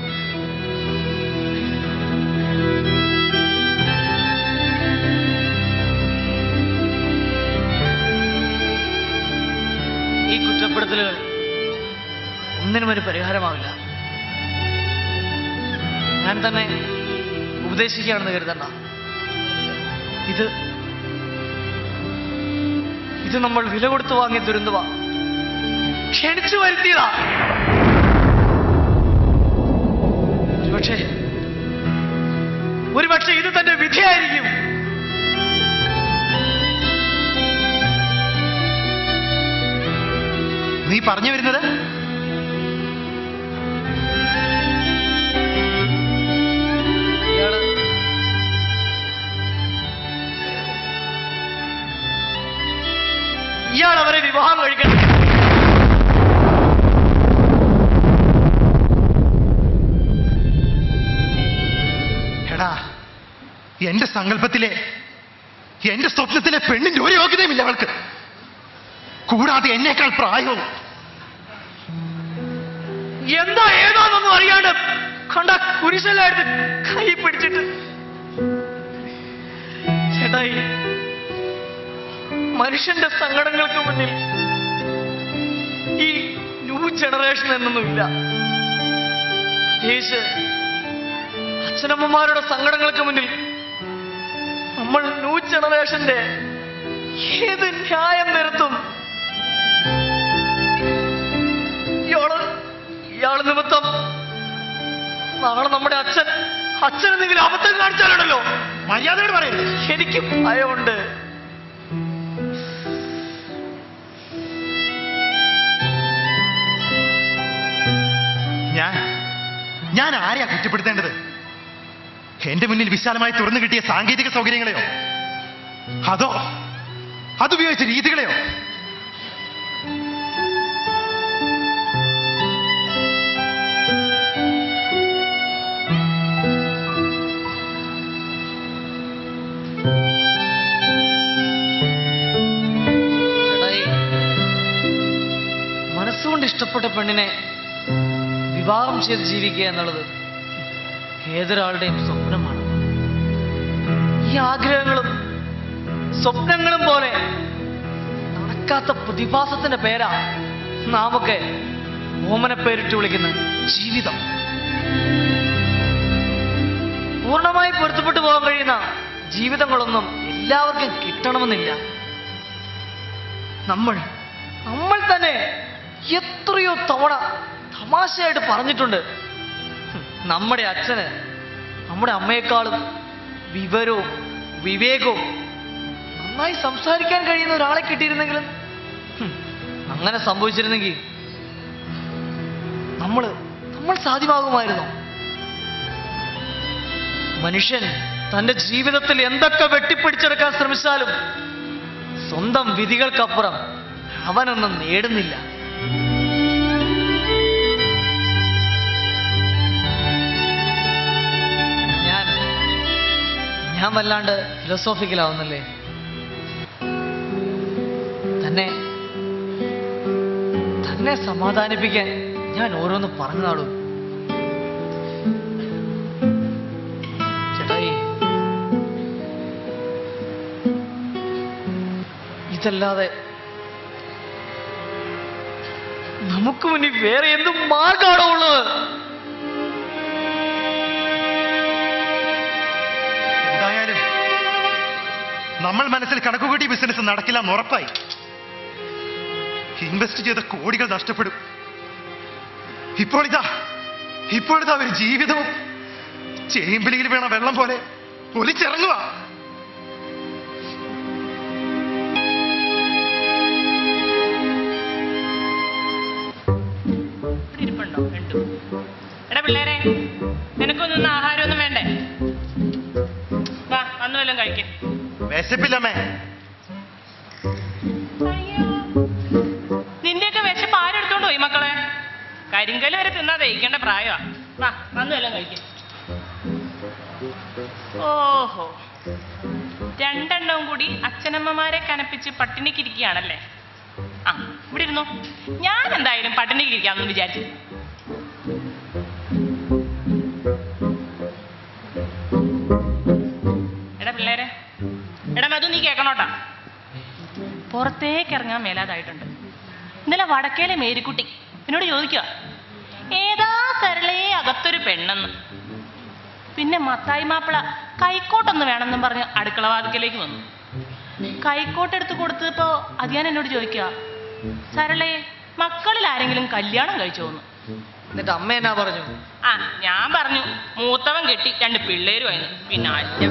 ഈ കുറ്റപ്പെടുത്തലുകൾ ഒന്നിനും ഒരു പരിഹാരമാവില്ല ഞാൻ തന്നെ ഉപദേശിക്കുകയാണെന്ന് കരുതണ്ട ഇത് ഇത് നമ്മൾ വില കൊടുത്ത് വാങ്ങിയ ദുരന്തമാ ക്ഷണിച്ചു വരുത്തിയതാ ഒരുപക്ഷെ ഒരുപക്ഷെ ഇത് തന്റെ വിധിയായിരിക്കും
നീ പറഞ്ഞു വരുന്നത്
ഇയാള് ഇയാൾ അവരെ വിവാഹം കഴിക്കണം
എടാ എന്റെ സങ്കല്പത്തിലെ എന്റെ സ്വപ്നത്തിലെ പെണ്ണിന്റെ ഒരു യോഗ്യതയുമില്ല അവൾക്ക് കൂടാതെ എന്നേക്കാൾ പ്രായവും
എന്താ ഏതാണെന്നൊന്നും അറിയാണ്ട് കണ്ട കുരിശലായിട്ട് കൈ പിടിച്ചിട്ട് ചേട്ടായി മനുഷ്യന്റെ സങ്കടങ്ങൾക്ക് മുന്നിൽ ഈ ന്യൂ ജനറേഷൻ എന്നൊന്നുമില്ല പ്രത്യേകിച്ച് അച്ഛനമ്മമാരുടെ സങ്കടങ്ങൾക്ക് മുന്നിൽ നമ്മൾ ന്യൂ ജനറേഷന്റെ ഏത് ന്യായം നിരത്തും ഇയാള് ഇയാള് നിമിത്തം നാളെ നമ്മുടെ അച്ഛൻ അച്ഛൻ എന്തെങ്കിലും അബദ്ധം കാണിച്ചാലുണ്ടല്ലോ
മര്യാദയോട് പറയരുത്
എനിക്ക് ഭയമുണ്ട്
ഞാൻ ഞാൻ ആരെയാ കുറ്റപ്പെടുത്തേണ്ടത് എന്റെ മുന്നിൽ വിശാലമായി തുറന്നു കിട്ടിയ സാങ്കേതിക സൗകര്യങ്ങളെയോ അതോ അതുപയോഗിച്ച രീതികളെയോ
ചേട്ടായി മനസ്സുകൊണ്ട് ഇഷ്ടപ്പെട്ട പെണ്ണിനെ വിവാഹം ചെയ്ത് ജീവിക്കുക എന്നുള്ളത് ഏതൊരാളുടെയും സ്വപ്നമാണ് ഈ ആഗ്രഹങ്ങളും സ്വപ്നങ്ങളും പോലെ നിലക്കാത്ത പ്രതിഭാസത്തിന്റെ പേരാ നാമൊക്കെ ഓമന പേരിട്ട് വിളിക്കുന്ന ജീവിതം പൂർണ്ണമായി പൊരുത്തപ്പെട്ടു പോകാൻ കഴിയുന്ന ജീവിതങ്ങളൊന്നും എല്ലാവർക്കും കിട്ടണമെന്നില്ല നമ്മൾ നമ്മൾ തന്നെ എത്രയോ തവണ തമാശയായിട്ട് പറഞ്ഞിട്ടുണ്ട് ഹും, നമ്മുടെ അച്ഛന് നമ്മുടെ അമ്മയെക്കാളും വിവരവും വിവേകവും നന്നായി സംസാരിക്കാൻ കഴിയുന്ന ഒരാളെ കിട്ടിയിരുന്നെങ്കിലും ഹും, അങ്ങനെ സംഭവിച്ചിരുന്നെങ്കിൽ നമ്മൾ നമ്മൾ സാധ്യമാകുമായിരുന്നു മനുഷ്യൻ തന്റെ ജീവിതത്തിൽ എന്തൊക്കെ വെട്ടിപ്പിടിച്ചെടുക്കാൻ ശ്രമിച്ചാലും സ്വന്തം വിധികൾക്കപ്പുറം അവനൊന്നും നേടുന്നില്ല ഞാൻ ഞാൻ വല്ലാണ്ട് ഫിലോസോഫിക്കലാവുന്നല്ലേ തന്നെ തന്നെ സമാധാനിപ്പിക്കാൻ ഞാൻ ഓരോന്ന് പറഞ്ഞതാളൂ ചേട്ടായി ഇതല്ലാതെ നമുക്ക് മുന്നിൽ വേറെ എന്ത് മാർഗമാണോ ഉള്ളത്
എന്തായാലും നമ്മൾ മനസ്സിൽ കണക്കുകൂട്ടി ബിസിനസ് നടക്കില്ല എന്ന് ഉറപ്പായി ഇൻവെസ്റ്റ് ചെയ്ത കോടികൾ നഷ്ടപ്പെടും ഇപ്പോൾ ഇതാ ഇപ്പോൾ ഇതാ ഒരു ജീവിതവും ചേമ്പിലിയിൽ വീണ വെള്ളം പോലെ ഒലിച്ചിറങ്ങുക
ഇവിടെ ഇരിപ്പുണ്ടോ രണ്ടും എടാ പിള്ളേരെ നിനക്കൊന്നും ആഹാരമൊന്നും വേണ്ടേ വാ അന്ന് വല്ലതും കഴിക്കും
വിശപ്പില്ലമ്മേ
നിന്റെയൊക്കെ വിശപ്പ് ആരെടുത്തോണ്ട് പോയി മക്കളെ കരിങ്കല് വരെ തിന്നാ ദഹിക്കേണ്ട പ്രായമാ വാ അന്ന് വല്ലതും കഴിക്കും ഓഹോ രണ്ടെണ്ണവും കൂടി അച്ഛനമ്മമാരെ കനപ്പിച്ച് പട്ടിണിക്കിരിക്കുകയാണല്ലേ ആ ഇവിടെ ഇരുന്നു ഞാൻ എന്തായാലും പട്ടിണിക്കിരിക്കാമെന്ന് വിചാരിച്ചു എടാ പിള്ളേരെ എടാ മധു നീ കേക്കണോട്ടാ പുറത്തേക്ക് ഇറങ്ങാൻ മേലാതായിട്ടുണ്ട് ഇന്നലെ വടക്കേലെ മേരിക്കുട്ടി എന്നോട് ചോദിക്കുക ഏതാ സരളേ അകത്തൊരു പെണ്ണെന്ന് പിന്നെ മത്തായി മാപ്പിള കൈക്കോട്ടൊന്ന് വേണമെന്നും പറഞ്ഞ് അടുക്കള വാതിക്കലേക്ക് വന്നു കൈക്കോട്ടെടുത്ത് കൊടുത്തപ്പോ അത് ഞാൻ എന്നോട് ചോദിക്കുക സരളേ മക്കളിൽ ആരെങ്കിലും കല്യാണം കഴിച്ചോന്ന്
എന്നിട്ട് അമ്മ എന്നാ പറഞ്ഞു
ആ ഞാൻ പറഞ്ഞു മൂത്തവൻ കെട്ടി രണ്ട് പിള്ളേരുമായിരുന്നു പിന്നെ അല്ല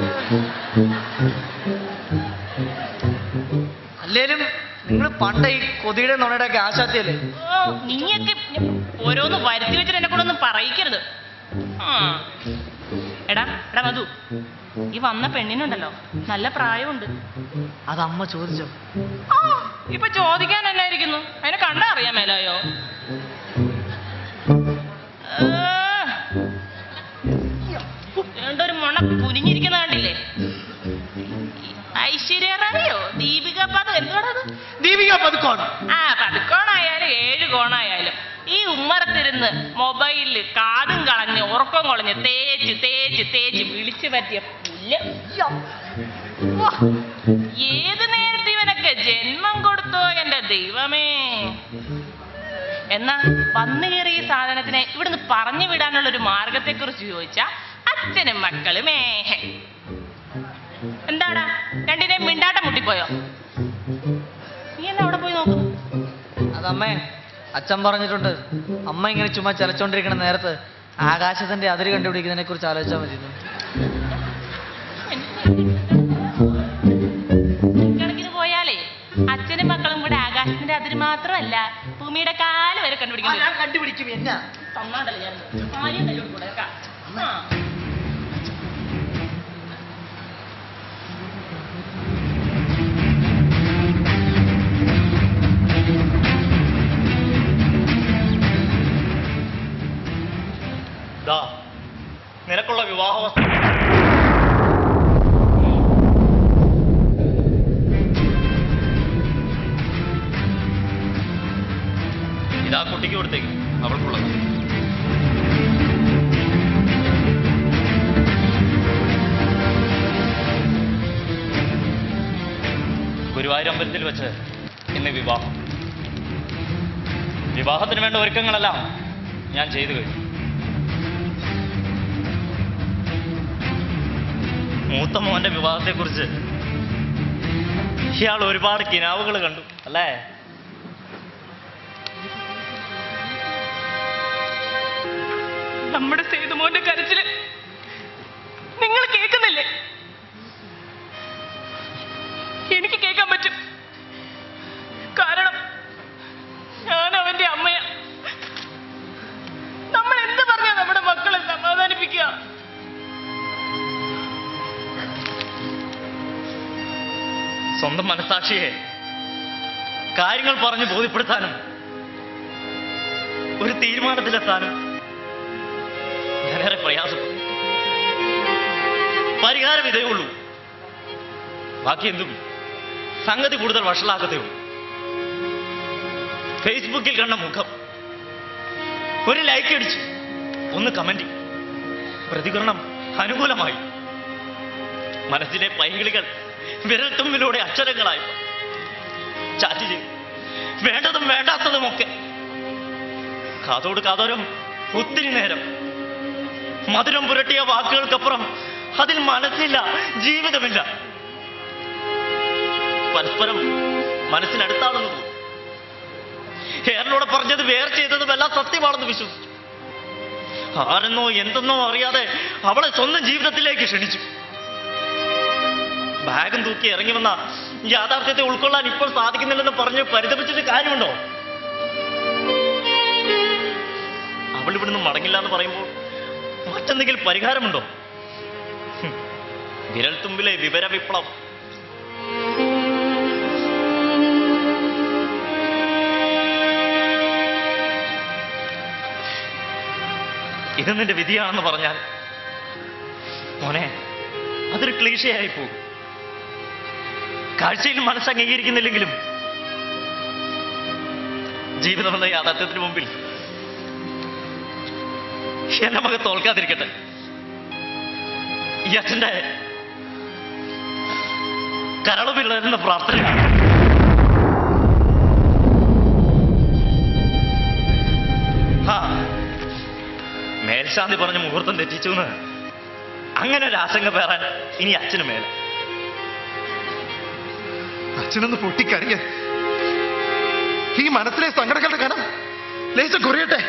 അല്ലേലും നിങ്ങൾ പണ്ട് ഈ കൊതിയുടെ നുണയുടെ ഒക്കെ ആശാത്തിയല്ലേ
ഓ, നീയൊക്കെ ഓരോന്ന് വരുത്തി വെച്ചിട്ട് എന്നെ കൊണ്ടൊന്നും പറയിക്കരുത് ആ. എടാ എടാ മധു ഈ വന്ന പെണ്ണിനുണ്ടല്ലോ നല്ല പ്രായമുണ്ട്
അത് അമ്മ ചോദിച്ചോ
ആ, ഇപ്പൊ ചോദിക്കാൻ എന്നായിരിക്കുന്നു അതിനെ കണ്ടാ അറിയാൻ മേലായോ ഏ. ഏണ്ടൊരു മുണ കുനിഞ്ഞിരിക്കുന്ന കണ്ടില്ലേ ഐശ്വര്യ റാണിയോ ദീപിക പദം എന്തുവാണത്
ദീപിക പതുക്കോൺ
ആ പതുക്കോണായാലും ഏഴ് കോണായാലും ഈ ഉമ്മറത്തിരുന്ന് മൊബൈലിൽ കാതും കളഞ്ഞ് ഉറക്കം കളഞ്ഞ് തേച്ച് തേച്ച് തേച്ച് വിളിച്ചു പറ്റിയ പുല്ല് വാ. ഏത് നേരത്തെ ഇവനൊക്കെ ജന്മം കൊടുത്തോ എന്റെ ദൈവമേ എന്നാ വന്നു കയറിയ ഈ സാധനത്തിനെ ഇവിടുന്ന് പറഞ്ഞു വിടാനുള്ള ഒരു മാർഗത്തെ കുറിച്ച് ചോദിച്ചാ അച്ഛനും മക്കളുമേ എന്താടാ രണ്ടിനെയും മിണ്ടാട്ടം മുട്ടിപ്പോയോ നീ എന്നാ അവിടെ പോയി നോക്കുന്നു
അതമ്മേ അച്ഛൻ പറഞ്ഞിട്ടുണ്ട് അമ്മ ഇങ്ങനെ ചുമ്മാ ചലച്ചോണ്ടിരിക്കണ നേരത്ത് ആകാശത്തിന്റെ അതിര് കണ്ടുപിടിക്കുന്നതിനെ കുറിച്ച് ആലോചിച്ചാൽ മതി എന്ന്.
കണക്കിന് പോയാലേ അച്ഛനും മക്കളും കൂടെ ആകാശത്തിന്റെ അതിര് മാത്രമല്ല ഭൂമിയുടെ കാല് വരെ കണ്ടുപിടിക്കുന്നത്
കണ്ടുപിടിക്കും എന്നാ
തന്നാണ്ടല്ലേ ഞാൻ കാര്യം തല്ലോട് കൂടെ കേക്കാം. ആ.
ദാ നിനക്കുള്ള വിവാഹ വസ്ത്രം ഇതാ കുട്ടിക്ക് കൊടുത്തേക്ക് അവൾക്കുള്ളത് ഗുരുവായൂർ അമ്പലത്തിൽ വെച്ച് ഇന്ന് വിവാഹം വിവാഹത്തിന് വേണ്ട ഒരുക്കങ്ങളെല്ലാം ഞാൻ ചെയ്തു കഴിഞ്ഞു മൂത്ത മോന്റെ വിവാഹത്തെക്കുറിച്ച് ഇയാൾ ഒരുപാട് കിനാവുകൾ കണ്ടു അല്ലേ
നമ്മുടെ സേതുമോന്റെ കരച്ചില് നിങ്ങൾ കേൾക്കുന്നില്ലേ എനിക്ക് കേൾക്കാൻ പറ്റും കാരണം ഞാൻ അവന്റെ അമ്മയാ നമ്മൾ എന്ത് പറഞ്ഞാ നമ്മുടെ മക്കളെ സമാധാനിപ്പിക്കുക
സ്വന്തം മനസാക്ഷിയെ കാര്യങ്ങൾ പറഞ്ഞ് ബോധ്യപ്പെടുത്താനും ഒരു തീരുമാനത്തിലെത്താനും ഞാനേറെ പ്രയാസപ്പെട്ടു പരിഹാരം ഇതേ ഉള്ളൂ ബാക്കി എന്തും സംഗതി കൂടുതൽ വഷളാക്കത്തേ ഉള്ളൂ ഫേസ്ബുക്കിൽ കണ്ട മുഖം ഒരു ലൈക്ക് അടിച്ചു ഒന്ന് കമന്റ് പ്രതികരണം അനുകൂലമായി മനസ്സിലെ പൈകിളികൾ വിരൽത്തുമ്പിലൂടെ അക്ഷരങ്ങളായി ചാറ്റ് ചെയ്തു വേണ്ടതും വേണ്ടാത്തതുമൊക്കെ കാതോട് കാതോരം ഒത്തിരി നേരം മധുരം പുരട്ടിയ വാക്കുകൾക്കപ്പുറം അതിൽ മനസ്സില്ല ജീവിതമില്ല പരസ്പരം മനസ്സിനടുത്താണെന്ന് തോന്നി ഹേറിനോട് പറഞ്ഞത് വേർ ചെയ്തതുമെല്ലാം സത്യമാണെന്ന് വിശ്വസിച്ചു ആരെന്നോ എന്തെന്നോ അറിയാതെ അവളെ സ്വന്തം ജീവിതത്തിലേക്ക് ക്ഷണിച്ചു ബാഗും തൂക്കി ഇറങ്ങി വന്ന യാഥാർത്ഥ്യത്തെ ഉൾക്കൊള്ളാൻ ഇപ്പോൾ സാധിക്കുന്നില്ലെന്ന് പറഞ്ഞ് പരിതപിച്ചിട്ട് കാര്യമുണ്ടോ അവൾ ഇവിടുന്ന് മടങ്ങില്ല എന്ന് പറയുമ്പോൾ മറ്റെന്തെങ്കിലും പരിഹാരമുണ്ടോ ഹും. വിരൽത്തുമ്പിലെ വിവര വിപ്ലവം ഇത് നിന്റെ വിധിയാണെന്ന് പറഞ്ഞാൽ മോനെ അതൊരു ക്ലീശയായി പോകും കാഴ്ചയിൽ മനസ്സ് അംഗീകരിക്കുന്നില്ലെങ്കിലും ജീവിതം എന്ന യാഥാർത്ഥ്യത്തിന് മുമ്പിൽ എന്റെ മകൻ തോൽക്കാതിരിക്കട്ടെ ഈ അച്ഛന്റെ കരള് പിള്ളേരുന്ന പ്രാർത്ഥനയാണ് ആ മേൽശാന്തി പറഞ്ഞ മുഹൂർത്തം തെറ്റിച്ചു എന്ന് അങ്ങനെ ഒരു ആശങ്ക പേറാൻ ഇനി അച്ഛന് മേലെ
അച്ഛനൊന്ന് പൊട്ടിക്കറിയ ഈ മനസ്സിലെ സങ്കടങ്ങളുടെ കനം ലേശം കുറയട്ടെ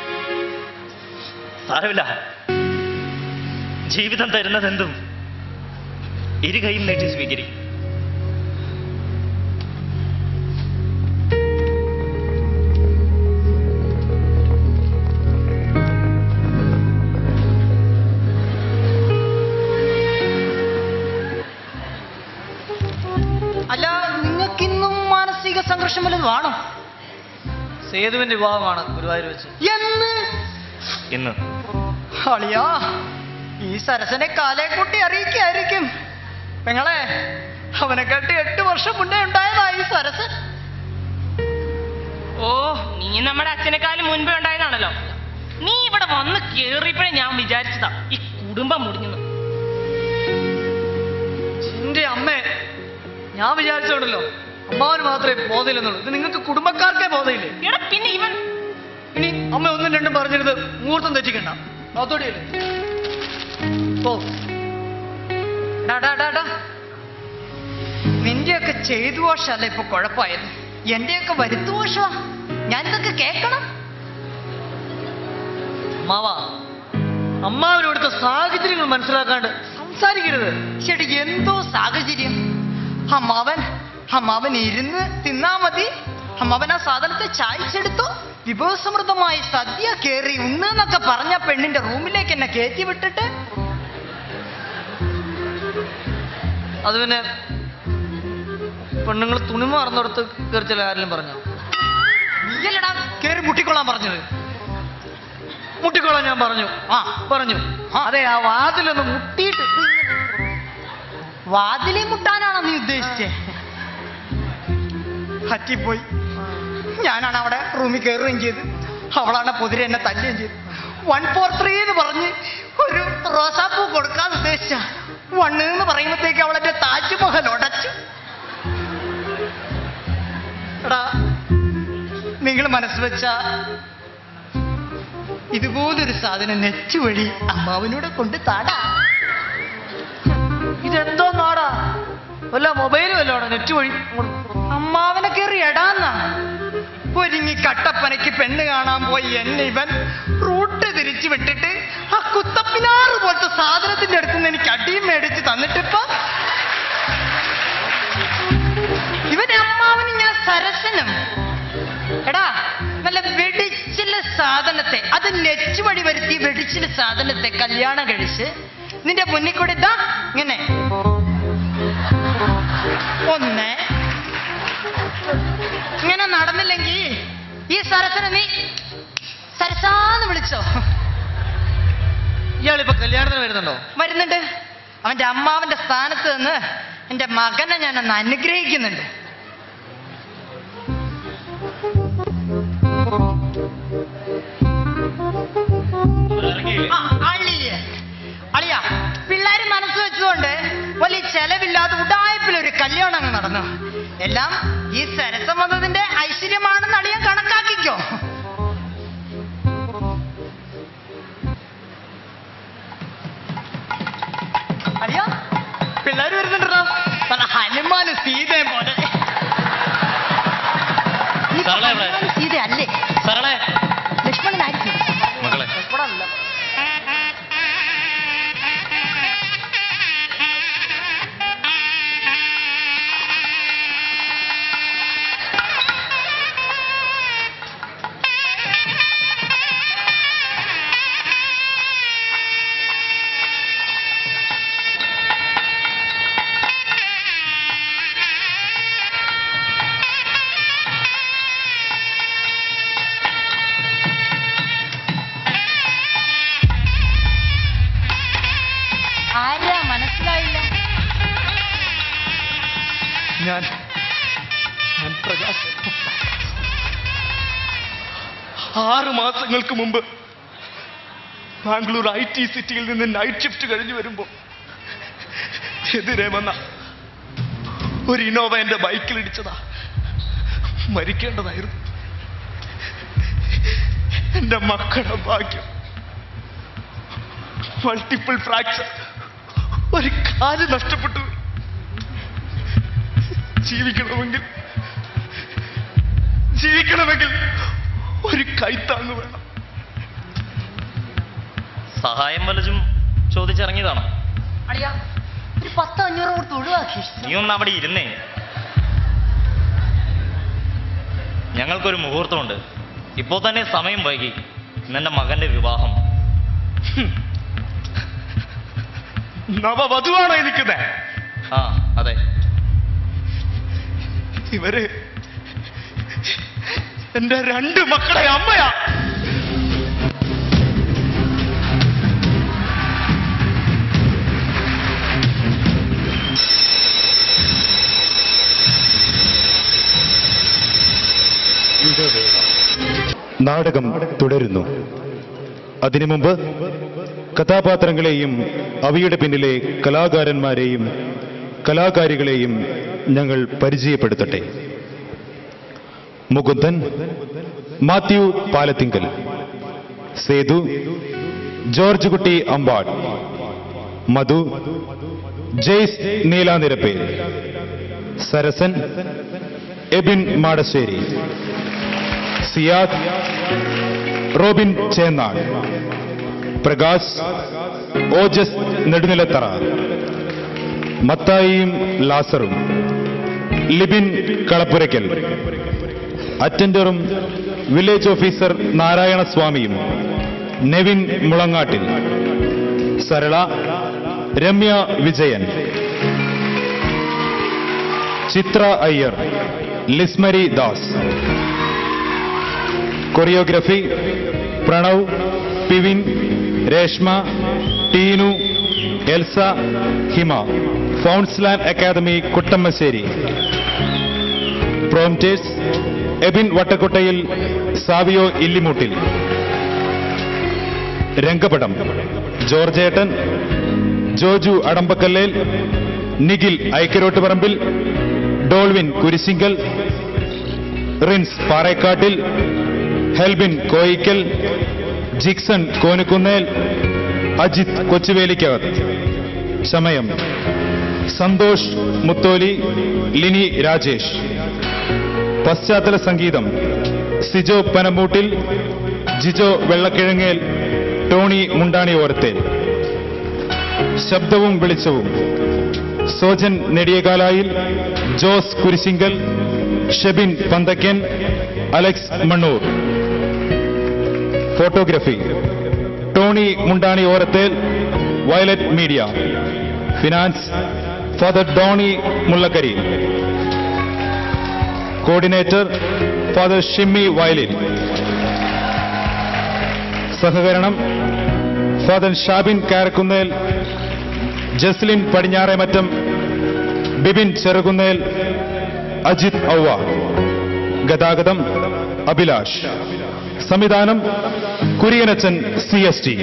സാരമില്ല ജീവിതം തരുന്നതെന്തും ഇരു കൈയും നീട്ടി സ്വീകരിക്കും
അല്ല നിങ്ങൾക്കിന്നും മാനസിക സംഘർഷം വല്ലതും ആണോ
സേതുവിന്റെ വിവാഹമാണ് ഗുരുവായൂർ വെച്ച്
എന്ന്
ഇന്ന്
അളിയാ ഈ സരസനെ കാലേ കൂട്ടി അറിയിക്കായിരിക്കും പെങ്ങളെ അവനെ കേട്ട് എട്ട് വർഷം മുന്നേ ഉണ്ടായതാ ഈ സരസൻ
ഓ നീ നമ്മുടെ അച്ഛനെക്കാളും മുൻപേ ഉണ്ടായതാണല്ലോ നീ ഇവിടെ വന്ന് കേറിയപ്പോഴേ ഞാൻ വിചാരിച്ചതാ ഈ കുടുംബം മുടിഞ്ഞു
എന്റെ അമ്മേ ഞാൻ വിചാരിച്ചോണ്ടല്ലോ അമ്മാവന് മാത്രമേ ബോധമില്ലെന്നുള്ളൂ ഇത് നിങ്ങൾക്ക് കുടുംബക്കാർക്കേ ബോധമില്ലേ
എടാ പിന്നെ ഇവൻ
ഇനി അമ്മ ഒന്നും രണ്ടും പറഞ്ഞിരുത് മുഹൂർത്തം തെറ്റിക്കണ്ട അതോടെയല്ലേ ഓ
ഡാ, ഡാ, ഡാ, ഡാ. നിന്റെയൊക്കെ ചെയ്തു ദോഷമല്ല ഇപ്പൊ കുഴപ്പമായത് എന്റെയൊക്കെ വരുത്തു ദോഷമാ ഞാനിതൊക്കെ കേൾക്കണം
അമ്മാവാ അമ്മാവനോടുത്ത സാഹചര്യങ്ങൾ മനസ്സിലാക്കാണ്ട് സംസാരിക്കരുത്
ചേട്ടി എന്തോ സാഹചര്യം അമ്മാവൻ അമ്മാവൻ ഇരുന്ന് തിന്നാ മതി അമ്മാവൻ ആ സാധനത്തെ ചായച്ചെടുത്തു വിഭവസമൃദ്ധമായ സദ്യ കേറി ഉണ്ണെന്നൊക്കെ പറഞ്ഞ പെണ്ണിന്റെ റൂമിലേക്ക് എന്നെ കയറ്റി വിട്ടിട്ട്
അത് പിന്നെ പെണ്ണുങ്ങൾ തുണി മറന്നിടത്ത് കയറി ചില ആരെങ്കിലും പറഞ്ഞു
നീയല്ലടാ കേറി മുട്ടിക്കൊള്ളാൻ പറഞ്ഞത്
മുട്ടിക്കോളാൻ ഞാൻ പറഞ്ഞു
ആ
പറഞ്ഞു അതെ ആ വാതിലൊന്ന് മുട്ടിയിട്ട്
വാതിലെ മുട്ടാനാണോ നീ ഉദ്ദേശിച്ചേ പറ്റിപ്പോയി ഞാനാണ് അവിടെ റൂമിൽ കയറുകയും ചെയ്ത് അവളാണ് പൊതിരെ എന്നെ തല്ലുകയും ചെയ്തു വൺ ഫോർ ത്രീ എന്ന് പറഞ്ഞ് ഒരു റോസാപ്പൂ കൊടുക്കാൻ ഉദ്ദേശിച്ച വണ്ണ് എന്ന് പറയുമ്പോഴത്തേക്ക് അവളെന്റെ താജ്മഹൽ ഉടച്ചു നിങ്ങൾ മനസ്സ് വെച്ച ഇതുപോലൊരു സാധനം നെറ്റ് വഴി അമ്മാവനോട് കൊണ്ട് താടാ
ഇതെന്തോ നാടാ വല്ല മൊബൈലും വല്ലോണോ നെറ്റ് വഴി
അമ്മാവനെ കയറി എടാന്നാ ഒരുങ്ങി കട്ടപ്പനയ്ക്ക് പെണ്ണ് കാണാൻ പോയി എന്നെ ഇവൻ റൂട്ട് തിരിച്ചു വിട്ടിട്ട് ആ കുത്തപ്പിനാറ് പോലത്തെ സാധനത്തിന്റെ അടുത്ത് നിന്ന് എനിക്ക് അടിയും മേടിച്ച് തന്നിട്ടിപ്പോ ഇവൻ അമ്മാവന് ഞാൻ സരസനും എടാ നല്ല വെടിച്ചില സാധനത്തെ അത് നെറ്റ് വഴി വരുത്തി വെടിച്ചില സാധനത്തെ കല്യാണം കഴിച്ച് നിന്റെ മുന്നിൽ കൂടെ ഇതാ ഇങ്ങനെ ഒന്ന് ഇങ്ങനെ നടന്നില്ലെങ്കിൽ ഈ സരസനെ നീ സരസാന്ന് വിളിച്ചോ
ഇയാളിപ്പോ കല്യാണത്തിന് വരുന്നുണ്ടോ
വരുന്നുണ്ട് അവന്റെ അമ്മാവന്റെ സ്ഥാനത്ത് നിന്ന് എന്റെ മകനെ ഞാൻ ഒന്ന് അനുഗ്രഹിക്കുന്നുണ്ട് ആ, അളിയ അളിയ പിള്ളേര് മനസ്സ് വെച്ചുകൊണ്ട് വലിയ ചെലവില്ലാതെ ഉടായ്പിലൊരു കല്യാണം അങ്ങ് നടന്നു എല്ലാം ഈ സരസം വന്നതിന്റെ ഐശ്വര്യമാണെന്ന് അളിയൻ കണക്കാക്കിക്കോ അളിയ പിള്ളേര് വരുന്നുണ്ടല്ലോ നല്ല ഹനുമാനും സീതയും പോലെ ഈ
സരള എവിടെ?
ഹനുമാനും സീത അല്ലേ
സരളെ
ലക്ഷ്മണനായിരിക്കും
മകളെ
ലക്ഷ്മണനല്ല ആരാ മനസ്സിലായില്ല
ഞാൻ ഞാൻ പ്രകാശ് ആറ് മാസങ്ങൾക്ക് മുമ്പ് ബാംഗ്ലൂർ ഐ ടി സിറ്റിയിൽ നിന്ന് നൈറ്റ് ഷിഫ്റ്റ് കഴിഞ്ഞു വരുമ്പോൾ എതിരെ വന്ന ഒരു ഇന്നോവ എന്റെ ബൈക്കിൽ ഇടിച്ചതാ മരിക്കേണ്ടതായിരുന്നു എന്റെ മക്കളുടെ ഭാഗ്യം മൾട്ടിപ്പിൾ ഫ്രാക്ചർ ഒരു കാല് നഷ്ടപ്പെട്ടു ജീവിക്കണമെങ്കിൽ ജീവിക്കണമെങ്കിൽ ഒരു കൈത്താങ് വേണം
സഹായം വല്ലതും ചോദിച്ചിറങ്ങിയതാണോ
അളിയാ ഒരു പത്ത് അഞ്ഞൂറ് കൊടുത്ത് ഒഴിവാക്കി
നീ ഒന്ന് അവിടെ ഇരുന്നേ ഞങ്ങൾക്കൊരു മുഹൂർത്തമുണ്ട് ഇപ്പോൾ തന്നെ സമയം വൈകി ഇന്നെന്റെ മകന്റെ വിവാഹം
നവവധുവാണോ നിൽക്കുന്നത്
ആ അതെ
ഇവര് എന്റെ രണ്ട് മക്കളെ അമ്മയാ
നാടകം തുടരുന്നു അതിനു മുമ്പ് കഥാപാത്രങ്ങളെയും അവയുടെ പിന്നിലെ കലാകാരന്മാരെയും കലാകാരികളെയും ഞങ്ങൾ പരിചയപ്പെടുത്തട്ടെ Mukundan Mathew Palathinkal Sethu George Kutty Ambadu Madhu Jaise Neelanirappel Sarasan Ebin Madassery Siyad Robin Chennal Prakash Ojas Nedunilathara മത്തായിയും ലാസറും ലിബിൻ കളപ്പുരയ്ക്കൽ അറ്റൻഡറും വില്ലേജ് ഓഫീസർ നാരായണസ്വാമിയും Nevin Mulangattil Sarala Ramya Vijayan Chithra Iyer Lismari Das choreography Pranav Pivin Reshma Tinu Elsa Hima Founts Land academy Kuttamassery prompters Ebin Vattakottayil Savio Illimoottil രംഗപടം ജോർജേട്ടൻ ജോജു അടമ്പക്കല്ലേൽ നിഖിൽ ഐക്കരോട്ടുപറമ്പിൽ ഡോൾവിൻ കുരിശിങ്കൽ റിൻസ് പാറേക്കാട്ടിൽ ഹെൽബിൻ കോയിക്കൽ ജിക്സൺ കോനുക്കുന്നേൽ അജിത് കൊച്ചുവേലിക്കകത്ത് സമയം സന്തോഷ് മുത്തോലി ലിനി രാജേഷ് പശ്ചാത്തല സംഗീതം സിജോ പനമൂട്ടിൽ ജിജോ വെള്ളക്കിഴങ്ങേൽ ടോണി മുണ്ടാണി ഓരത്തേൽ ശബ്ദവും വെളിച്ചവും Sojan Nediyakalayil Jose Kurisinkal Shebin Panthakkan Alex Mannoor photography Tony Mundani Orathel violet media finance father Doni Mullakkari coordinator father Shimmi Vayalin സഹകരണം ഫാദർ ഷാബിൻ കാരക്കുന്നേൽ ജസ്ലിൻ പടിഞ്ഞാറേമറ്റം ബിബിൻ ചെറുകുന്നേൽ അജിത് ഔവ ഗതാഗതം അഭിലാഷ് സംവിധാനം കുര്യനച്ചൻ സി എസ് ടി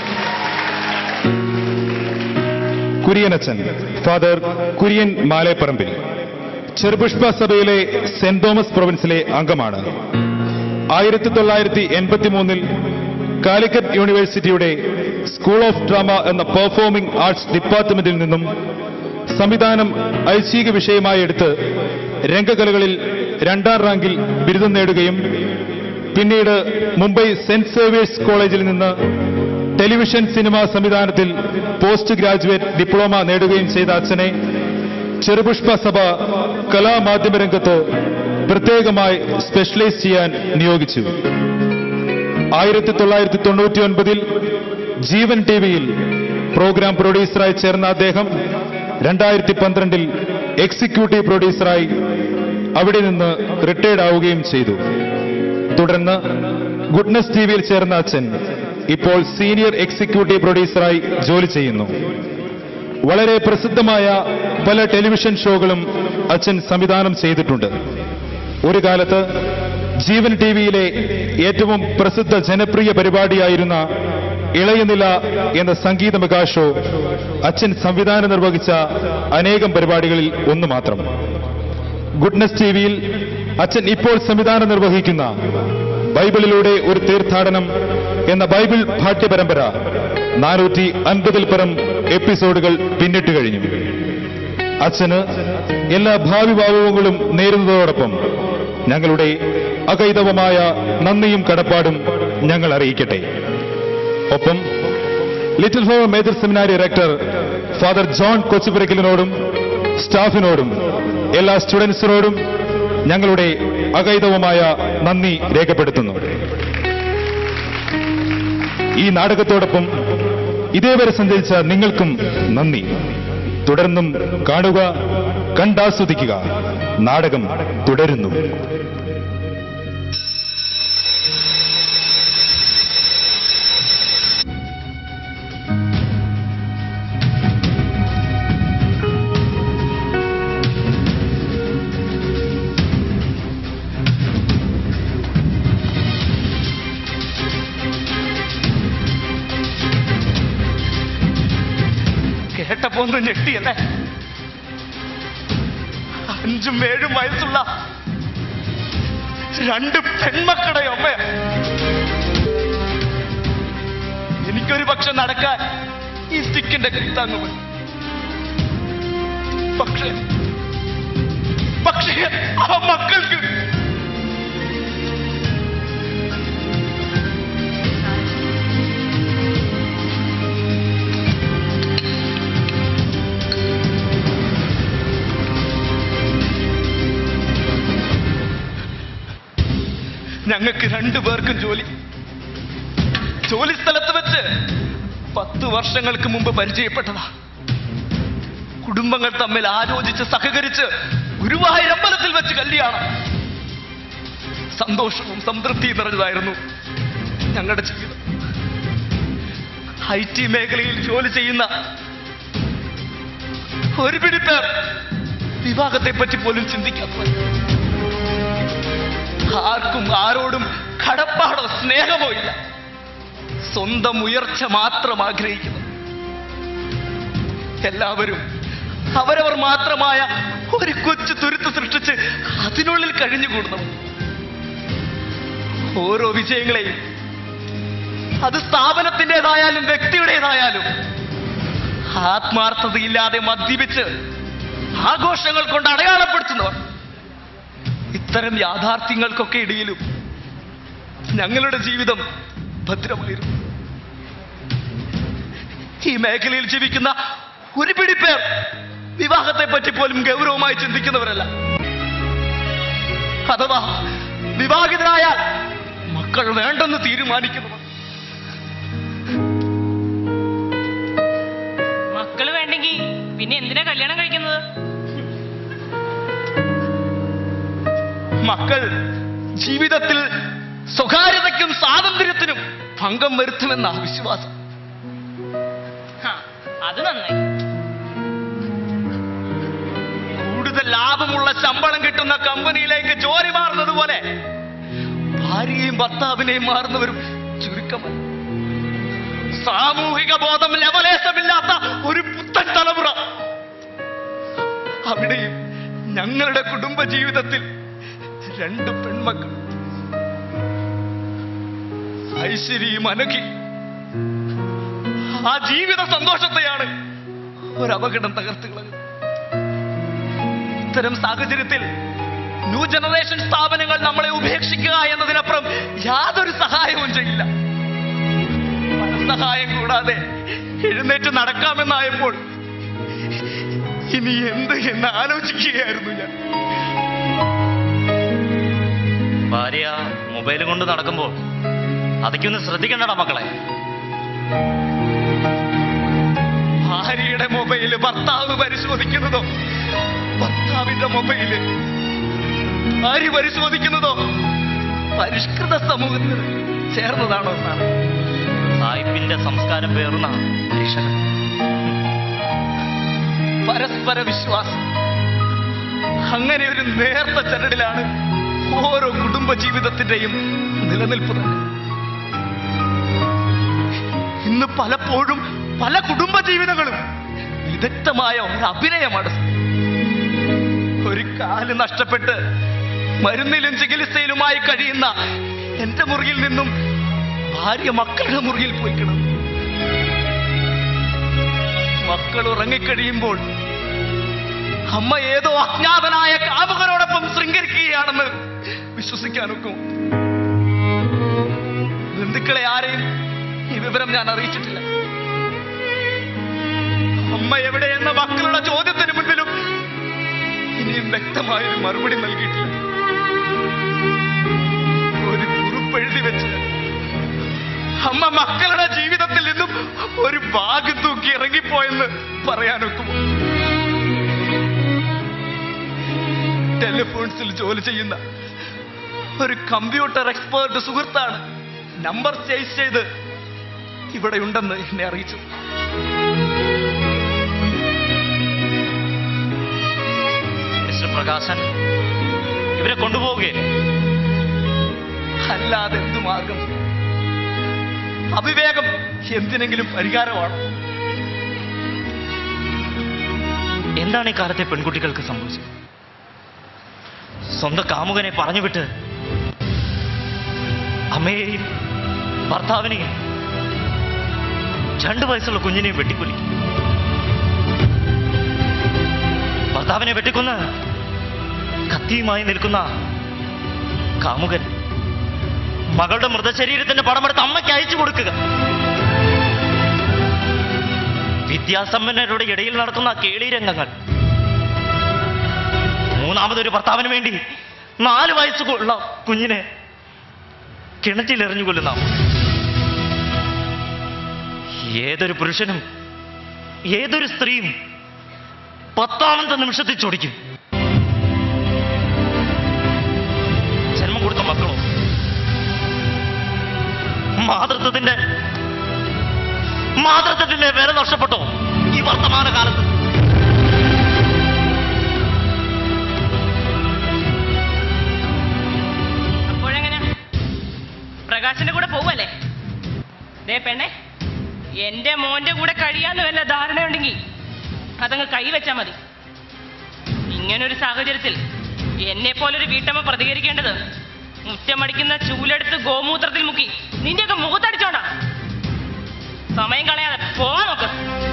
കുര്യനച്ചൻ ഫാദർ കുര്യൻ മാലേപ്പറമ്പിൽ ചെറുപുഷ്പ സഭയിലെ സെന്റ് തോമസ് പ്രൊവിൻസിലെ അംഗമാണ് ആയിരത്തി തൊള്ളായിരത്തി എൺപത്തി മൂന്നിൽ കാലിക്കറ്റ് യൂണിവേഴ്സിറ്റിയുടെ സ്കൂൾ ഓഫ് ഡ്രാമ എന്ന പെർഫോമിംഗ് ആർട്സ് ഡിപ്പാർട്ട്മെന്റിൽ നിന്നും സംവിധാനം ഐച്ഛിക വിഷയമായി എടുത്ത് രംഗകലകളിൽ രണ്ടാം റാങ്കിൽ ബിരുദം നേടുകയും പിന്നീട് മുംബൈ സെന്റ് സേവിയേഴ്സ് കോളേജിൽ നിന്ന് ടെലിവിഷൻ സിനിമാ സംവിധാനത്തിൽ പോസ്റ്റ് ഗ്രാജുവേറ്റ് ഡിപ്ലോമ നേടുകയും ചെയ്ത അച്ഛനെ ചെറുപുഷ്പ സഭ കലാമാധ്യമ രംഗത്ത് പ്രത്യേകമായി സ്പെഷ്യലൈസ് ചെയ്യാൻ നിയോഗിച്ചു ആയിരത്തി തൊള്ളായിരത്തി തൊണ്ണൂറ്റി ഒൻപതിൽ ജീവൻ ടി വിയിൽ പ്രോഗ്രാം പ്രൊഡ്യൂസറായി ചേർന്ന അദ്ദേഹം രണ്ടായിരത്തി പന്ത്രണ്ടിൽ എക്സിക്യൂട്ടീവ് പ്രൊഡ്യൂസറായി അവിടെ നിന്ന് റിട്ടയർഡ് ആവുകയും ചെയ്തു തുടർന്ന് ഗുഡ്നസ് ടി വിയിൽ ചേർന്ന അച്ഛൻ ഇപ്പോൾ സീനിയർ എക്സിക്യൂട്ടീവ് പ്രൊഡ്യൂസറായി ജോലി ചെയ്യുന്നു വളരെ പ്രസിദ്ധമായ പല ടെലിവിഷൻ ഷോകളും അച്ഛൻ സംവിധാനം ചെയ്തിട്ടുണ്ട് ഒരു കാലത്ത് ജീവൻ ടി വിയിലെ ഏറ്റവും പ്രസിദ്ധ ജനപ്രിയ പരിപാടിയായിരുന്ന ഇളയനില എന്ന സംഗീത മെഗാ ഷോ അച്ഛൻ സംവിധാനം നിർവഹിച്ച അനേകം പരിപാടികളിൽ ഒന്ന് മാത്രം ഗുഡ്നസ് ടി വിയിൽ അച്ഛൻ ഇപ്പോൾ സംവിധാനം നിർവഹിക്കുന്ന ബൈബിളിലൂടെ ഒരു തീർത്ഥാടനം എന്ന ബൈബിൾ പാഠ്യപരമ്പര നാനൂറ്റി അൻപതിൽ പരം എപ്പിസോഡുകൾ പിന്നിട്ട് കഴിഞ്ഞു അച്ഛന് എല്ലാ ഭാവി ഭാവങ്ങളും നേരുന്നതോടൊപ്പം ഞങ്ങളുടെ അകൈതവമായ നന്ദിയും കടപ്പാടും ഞങ്ങൾ അറിയിക്കട്ടെ ഒപ്പം little flower major seminary rector father John കൊച്ചുപുരക്കലിനോടും സ്റ്റാഫിനോടും എല്ലാ സ്റ്റുഡൻസിനോടും ഞങ്ങളുടെ അകൈതവമായ നന്ദി രേഖപ്പെടുത്തുന്നു ഈ നാടകത്തോടൊപ്പം ഇതേവരെ സഞ്ചരിച്ച നിങ്ങൾക്കും നന്ദി തുടർന്നും കാണുക കണ്ടാസ്വദിക്കുക നാടകം തുടരുന്നു
കേട്ടപ്പോ ഒന്ന് ഞെട്ടിയല്ലേ അഞ്ചും ഏഴും വയസ്സുള്ള രണ്ട് പെൺമക്കളുടെ അമ്മ എനിക്കൊരു പക്ഷെ നടക്കാൻ ഈ സ്റ്റിക്കിന്റെ കൈത്താങ്ങ് മതി പക്ഷേ പക്ഷേ ആ മക്കൾക്ക് ഞങ്ങൾക്ക് രണ്ടു പേർക്കും ജോലി ജോലി സ്ഥലത്ത് വെച്ച് പത്ത് വർഷങ്ങൾക്ക് മുമ്പ് പരിചയപ്പെട്ടതാ കുടുംബങ്ങൾ തമ്മിൽ ആലോചിച്ച് സഹകരിച്ച് ഗുരുവായൂരമ്പലത്തിൽ വെച്ച് കല്യാണം സന്തോഷവും സംതൃപ്തിയും നിറഞ്ഞതായിരുന്നു ഞങ്ങളുടെ ജീവിതം ഐ ടി മേഖലയിൽ ജോലി ചെയ്യുന്ന ഒരു പിടി പേർ വിവാഹത്തെ പറ്റി പോലും ചിന്തിക്കാത്തവർ ആർക്കും ആരോടും കടപ്പാടോ സ്നേഹമോ ഇല്ല സ്വന്തം ഉയർച്ച മാത്രം ആഗ്രഹിക്കുന്നു എല്ലാവരും അവരവർ മാത്രമായ ഒരു കൊച്ചു തുരുത്ത് സൃഷ്ടിച്ച് അതിനുള്ളിൽ കഴിഞ്ഞുകൂടുന്നു ഓരോ വിജയങ്ങളെയും അത് സ്ഥാപനത്തിൻ്റെതായാലും വ്യക്തിയുടേതായാലും ആത്മാർത്ഥതയില്ലാതെ മദ്യപിച്ച് ആഘോഷങ്ങൾ കൊണ്ട് അടയാളപ്പെടുത്തുന്നവർ ഇത്തരം യാഥാർത്ഥ്യങ്ങൾക്കൊക്കെ ഇടയിലും ഞങ്ങളുടെ ജീവിതം ഭദ്രമായിരുന്നു ഈ മേഖലയിൽ ജീവിക്കുന്ന ഒരു പിടി പേർ വിവാഹത്തെ പറ്റി പോലും ഗൗരവമായി ചിന്തിക്കുന്നവരല്ല അഥവാ വിവാഹിതരായാൽ മക്കൾ വേണ്ടെന്ന് തീരുമാനിക്കുന്നവർ
മക്കള് വേണ്ടെങ്കിൽ പിന്നെ എന്തിനാ കല്യാണം കഴിക്കുന്നത്
മക്കൾ ജീവിതത്തിൽ സ്വകാര്യതയ്ക്കും സ്വാതന്ത്ര്യത്തിനും ഭംഗം വരുത്തുമെന്ന വിശ്വാസം
ഹാ, അത് നന്നായി
കൂടുതൽ ലാഭമുള്ള ശമ്പളം കിട്ടുന്ന കമ്പനിയിലേക്ക് ജോലി മാറുന്നത് പോലെ ഭാര്യയെയും ഭർത്താവിനെയും മാറുന്നവരും ചുരുക്കമല്ല സാമൂഹിക ബോധം ലവലേശമില്ലാത്ത ഒരു പുത്തൻ തലമുറ അവിടെയും ഞങ്ങളുടെ കുടുംബ ജീവിതത്തിൽ രണ്ട് പെൺമക്കൾ ഐശ്വര്യയും അനഘി ആ ജീവിത സന്തോഷത്തെയാണ് ഒരു അപകടം തകർത്ത് കളഞ്ഞത് ഇത്തരം സാഹചര്യത്തിൽ ന്യൂ ജനറേഷൻ സ്ഥാപനങ്ങൾ നമ്മളെ ഉപേക്ഷിക്കുക എന്നതിനപ്പുറം യാതൊരു സഹായവും ചെയ്യില്ല സഹായം കൂടാതെ എഴുന്നേറ്റ് നടക്കാമെന്നായപ്പോൾ ഇനി എന്ത് എന്ന് ആലോചിക്കുകയായിരുന്നു ഞാൻ
ഭാര്യ മൊബൈൽ കൊണ്ട് നടക്കുമ്പോൾ അതൊക്കെയൊന്ന് ശ്രദ്ധിക്കണ്ടടാ മക്കളെ
ഭാര്യയുടെ മൊബൈല് ഭർത്താവ് പരിശോധിക്കുന്നതോ ഭർത്താവിന്റെ മൊബൈല് ഭാര്യ പരിശോധിക്കുന്നതോ പരിഷ്കൃത സമൂഹത്തിന് ചേർന്നതാണോ എന്നാണ്
സായിപ്പിന്റെ സംസ്കാരം പേറുന്ന രക്ഷകൻ
പരസ്പര വിശ്വാസം അങ്ങനെ ഒരു നേർത്ത ചരടിലാണ് ഓരോ കുടുംബ ജീവിതത്തിന്റെയും നിലനിൽപ്പ് തന്നെ ഇന്ന് പലപ്പോഴും പല കുടുംബ ജീവിതങ്ങളും വിദഗ്ധമായ ഒരു അഭിനയമാണ് ഒരു കാല് നഷ്ടപ്പെട്ട് മരുന്നിലും ചികിത്സയിലുമായി കഴിയുന്ന എന്റെ മുറിയിൽ നിന്നും ഭാര്യ മക്കളുടെ മുറിയിൽ പോയി കിടന്നു മക്കൾ ഉറങ്ങിക്കഴിയുമ്പോൾ അമ്മ ഏതോ അജ്ഞാതനായ കാമുകനോടൊപ്പം ശൃംഗരിക്കുകയാണെന്ന് വിശ്വസിക്കാനൊക്കും ബന്ധുക്കളെ ആരെയും ഈ വിവരം ഞാൻ അറിയിച്ചിട്ടില്ല അമ്മ എവിടെയെന്ന മക്കളുടെ ചോദ്യത്തിന് മുന്നിലും ഇനിയും വ്യക്തമായൊരു മറുപടി നൽകിയിട്ടില്ല ഒരു കുറിപ്പെഴുതി വെച്ച് അമ്മ മക്കളുടെ ജീവിതത്തിൽ നിന്നും ഒരു ബാഗ് തൂക്കി ഇറങ്ങിപ്പോയെന്ന് പറയാനൊക്കുമോ ടെലിഫോൺസിൽ ജോലി ചെയ്യുന്ന ഒരു കമ്പ്യൂട്ടർ എക്സ്പേർട്ട് സുഹൃത്താണ് നമ്പർ ചേസ് ചെയ്ത് ഇവിടെ ഉണ്ടെന്ന് എന്നെ അറിയിച്ചു
മിസ്റ്റർ പ്രകാശൻ ഇവരെ കൊണ്ടുപോവുകയല്ലേ
അല്ലാതെ എന്തു മാർഗം അവിവേകം എന്തിനെങ്കിലും പരിഹാരമാണ്
എന്താണ് ഈ കാലത്തെ പെൺകുട്ടികൾക്ക് സംഭവിച്ചത് സ്വന്തം കാമുകനെ പറഞ്ഞു വിട്ട് അമ്മയെയും ഭർത്താവിനെയും രണ്ടു വയസ്സുള്ള കുഞ്ഞിനെയും വെട്ടിക്കൊല്ലിക്കും ഭർത്താവിനെ വെട്ടിക്കൊന്ന് കത്തിയുമായി നിൽക്കുന്ന കാമുകൻ മകളുടെ മൃതശരീരത്തിന്റെ പടമെടുത്ത് അമ്മയ്ക്ക് അയച്ചു കൊടുക്കുക വിദ്യാസമ്പന്നരുടെ ഇടയിൽ നടക്കുന്ന കേളി രംഗങ്ങൾ മൂന്നാമതൊരു ഭർത്താവിന് വേണ്ടി നാല് വയസ്സുള്ള കുഞ്ഞിനെ കിണറ്റിലെറിഞ്ഞു കൊല്ലുന്ന ഏതൊരു പുരുഷനും ഏതൊരു സ്ത്രീയും പത്താമത്തെ നിമിഷത്തിൽ ചൊടിക്കും ജന്മം കൊടുത്ത മക്കളോ മാതൃത്വത്തിന്റെ മാതൃത്വത്തിന്റെ വില നഷ്ടപ്പെട്ടോ ഈ വർത്തമാന കാലത്ത്
അപ്പോഴെങ്ങനെ പ്രകാശിന്റെ കൂടെ പോവല്ലേ ദേ പെണ്ണെ എന്റെ മോന്റെ കൂടെ കഴിയാന്ന് വല്ല ധാരണയുണ്ടെങ്കിൽ അതങ്ങ് കൈവച്ചാ മതി ഇങ്ങനൊരു സാഹചര്യത്തിൽ എന്നെ പോലൊരു വീട്ടമ്മ പ്രതികരിക്കേണ്ടത് മുറ്റമടിക്കുന്ന ചൂലെടുത്ത് ഗോമൂത്രത്തിൽ മുക്കി നിന്റെയൊക്കെ മുഖത്തടിച്ചോണ്ടാ സമയം കളയാതെ പോവാൻ നോക്ക്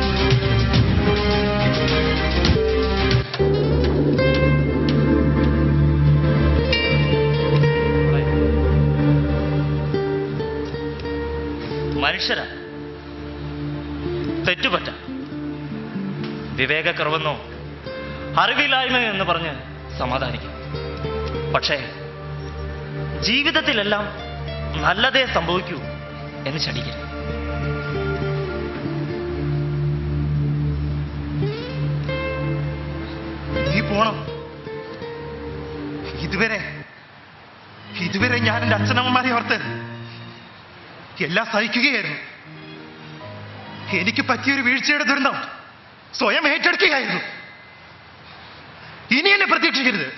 മനുഷ്യരാ തെറ്റുപറ്റ വിവേകക്കുറവെന്നോ അറിവില്ലായ്മയോ എന്ന് പറഞ്ഞ് സമാധാനിക്കും പക്ഷേ ജീവിതത്തിലെല്ലാം നല്ലതേ സംഭവിക്കൂ എന്ന് ശടിക്കരുത്
നീ പോണം ഇതുവരെ ഇതുവരെ ഞാൻ എൻ്റെ അച്ഛനമ്മമാരെ ഓർത്ത് എല്ലാം സഹിക്കുകയായിരുന്നു എനിക്ക് പറ്റിയൊരു വീഴ്ചയുടെ ദുരന്തം സ്വയം ഏറ്റെടുക്കുകയായിരുന്നു ഇനി എന്നെ പ്രതീക്ഷിക്കരുത്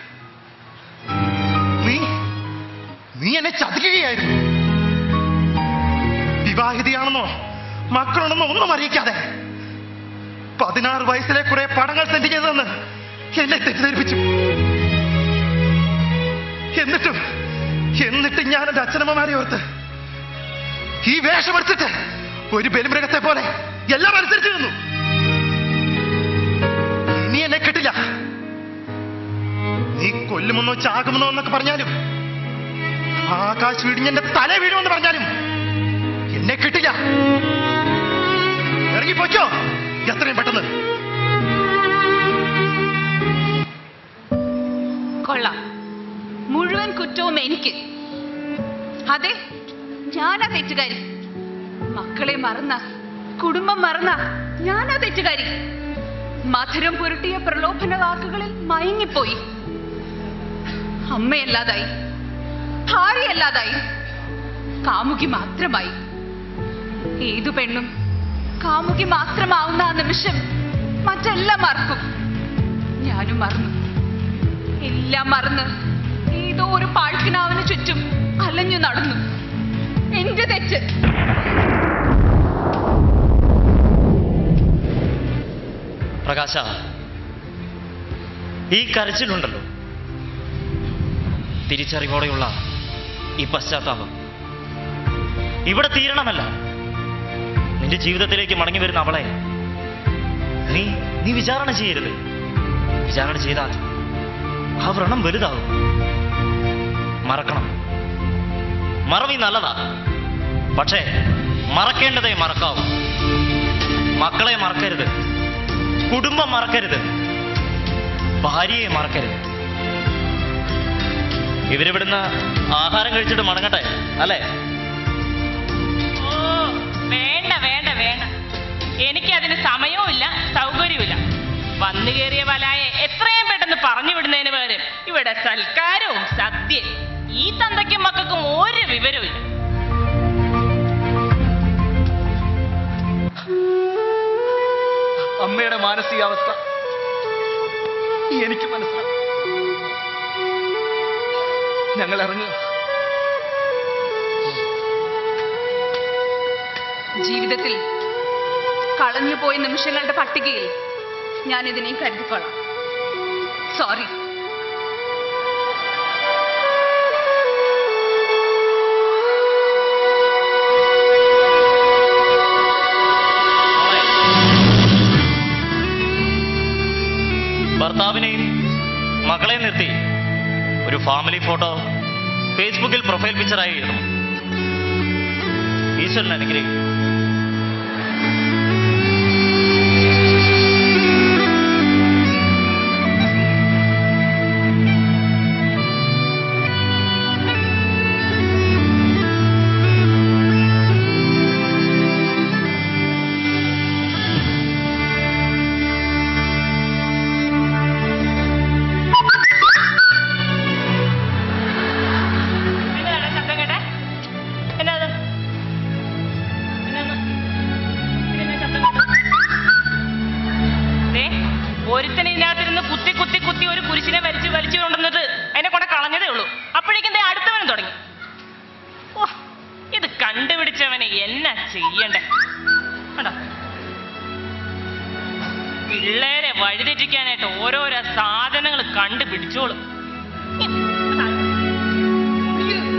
നീ നീ എന്നെ ചതിക്കുകയായിരുന്നു വിവാഹിതയാണെന്നോ മക്കളുണ്ടെന്നോ ഒന്നും അറിയിക്കാതെ പതിനാറ് വയസ്സിലെ കുറെ പടങ്ങൾ സെൻഡ് ചെയ്തതെന്ന് എന്നെ തെറ്റിദ്ധരിപ്പിച്ചു എന്നിട്ടും എന്നിട്ട് ഞാൻ എന്റെ അച്ഛനമ്മമാരെ ഓർത്ത് ഈ വേഷമെടുത്തിട്ട് ഒരു ബലിമൃഗത്തെ പോലെ എല്ലാം അനുസരിച്ച് നിന്നു ഇനി എന്നെ കിട്ടില്ല നീ കൊല്ലുമെന്നോ ചാകുമെന്നോ എന്നൊക്കെ പറഞ്ഞാലും ആകാശ് വീടിഞ്ഞെന്റെ തല വീഴുമെന്ന് പറഞ്ഞാലും എന്നെ കിട്ടില്ല ഇറങ്ങിപ്പോച്ചോ എത്രയും പെട്ടെന്ന്
കൊള്ളാം മുഴുവൻ കുറ്റവും എനിക്ക് അതെ ഞാനാ തെറ്റുകാരി മക്കളെ മറന്ന കുടുംബം മറന്ന ഞാനാ തെറ്റുകാരി മധുരം പുരട്ടിയ പ്രലോഭന വാക്കുകളിൽ മയങ്ങിപ്പോയി അമ്മയല്ലാതായി ഭാര്യയല്ലാതായി കാമുകി മാത്രമായി ഏതു പെണ്ണും കാമുകി മാത്രമാവുന്ന ആ നിമിഷം മറ്റെല്ലാം മറക്കും ഞാനും മറന്നു എല്ലാം മറന്ന് ഏതോ ഒരു പാഴ്ക്കിനാവിന് ചുറ്റും അലഞ്ഞു നടന്നു എന്റെ തെറ്റ്
പ്രകാശ ഈ കരച്ചിലുണ്ടല്ലോ തിരിച്ചറിവോടെയുള്ള ഈ പശ്ചാത്താപം ഇവിടെ തീരണമല്ല നിന്റെ ജീവിതത്തിലേക്ക് മടങ്ങി വരുന്ന അവളെ നീ നീ വിചാരണ ചെയ്യരുത് വിചാരണ ചെയ്താൽ ആ വ്രണം വലുതാകും മറക്കണം മറവി നല്ലതാ പക്ഷേ മറക്കേണ്ടതേ മറക്കാവൂ മക്കളെ മറക്കരുത് കുടുംബം മറക്കരുത് ഭാര്യയെ മറക്കരുത് ഇവരിവിടുന്ന് ആഹാരം കഴിച്ചിട്ട് മടങ്ങട്ടെ അല്ലേ
ഓ വേണ്ട വേണ്ട വേണ്ട എനിക്ക് അതിന് സമയവും ഇല്ല സൗകര്യവും ഇല്ല വന്നു കയറിയ വലായെ എത്രയും പെട്ടെന്ന് പറഞ്ഞു വിടുന്നതിന് പകരം ഇവിടെ സൽക്കാരവും സദ്യയും ഈ തന്തയ്ക്കും മക്കൾക്കും ഒരു വിവരവും ഇല്ല
അമ്മയുടെ മാനസികാവസ്ഥ എനിക്ക് മനസ്സിലാവും ഞങ്ങൾ ഇറങ്ങുക
ജീവിതത്തിൽ കളഞ്ഞുപോയ നിമിഷങ്ങളുടെ പട്ടികയിൽ ഞാൻ ഇതിനെ കരുതിക്കൊള്ളാം സോറി
ഭർത്താവിനെയും മകളെയും നിർത്തി ഒരു ഫാമിലി ഫോട്ടോ ഫേസ്ബുക്കിൽ പ്രൊഫൈൽ പിക്ചറായി എഴുതണം ഈശ്വരൻ അനുഗ്രഹിക്കും
എന്നതാടാ ശബ്ദം കേട്ടെ എന്നാ അത് എന്നാന്ന്? ഇതെന്നാ ശബ്ദം കേട്ടത്? ദേ, ഒരുത്തൻ ഇതിനകത്തിരുന്ന് കുത്തി കുത്തി കുത്തി ഒരു കുരിശിനെ വലിച്ചു വലിച്ചു കൊണ്ടുവന്നിട്ട് അതിനെ കൊണ്ട് കളഞ്ഞതേ ഉള്ളൂ അപ്പോഴേക്കും ദേ അടുത്തവനും തുടങ്ങി ഓ ഇത് കണ്ടുപിടിച്ചവനെ എന്നാ ചെയ്യണ്ടേ കണ്ടോ പിള്ളേരെ വഴിതെറ്റിക്കാനായിട്ട് ഓരോരോ സാധനങ്ങൾ കണ്ടുപിടിച്ചോളും
അയ്യോ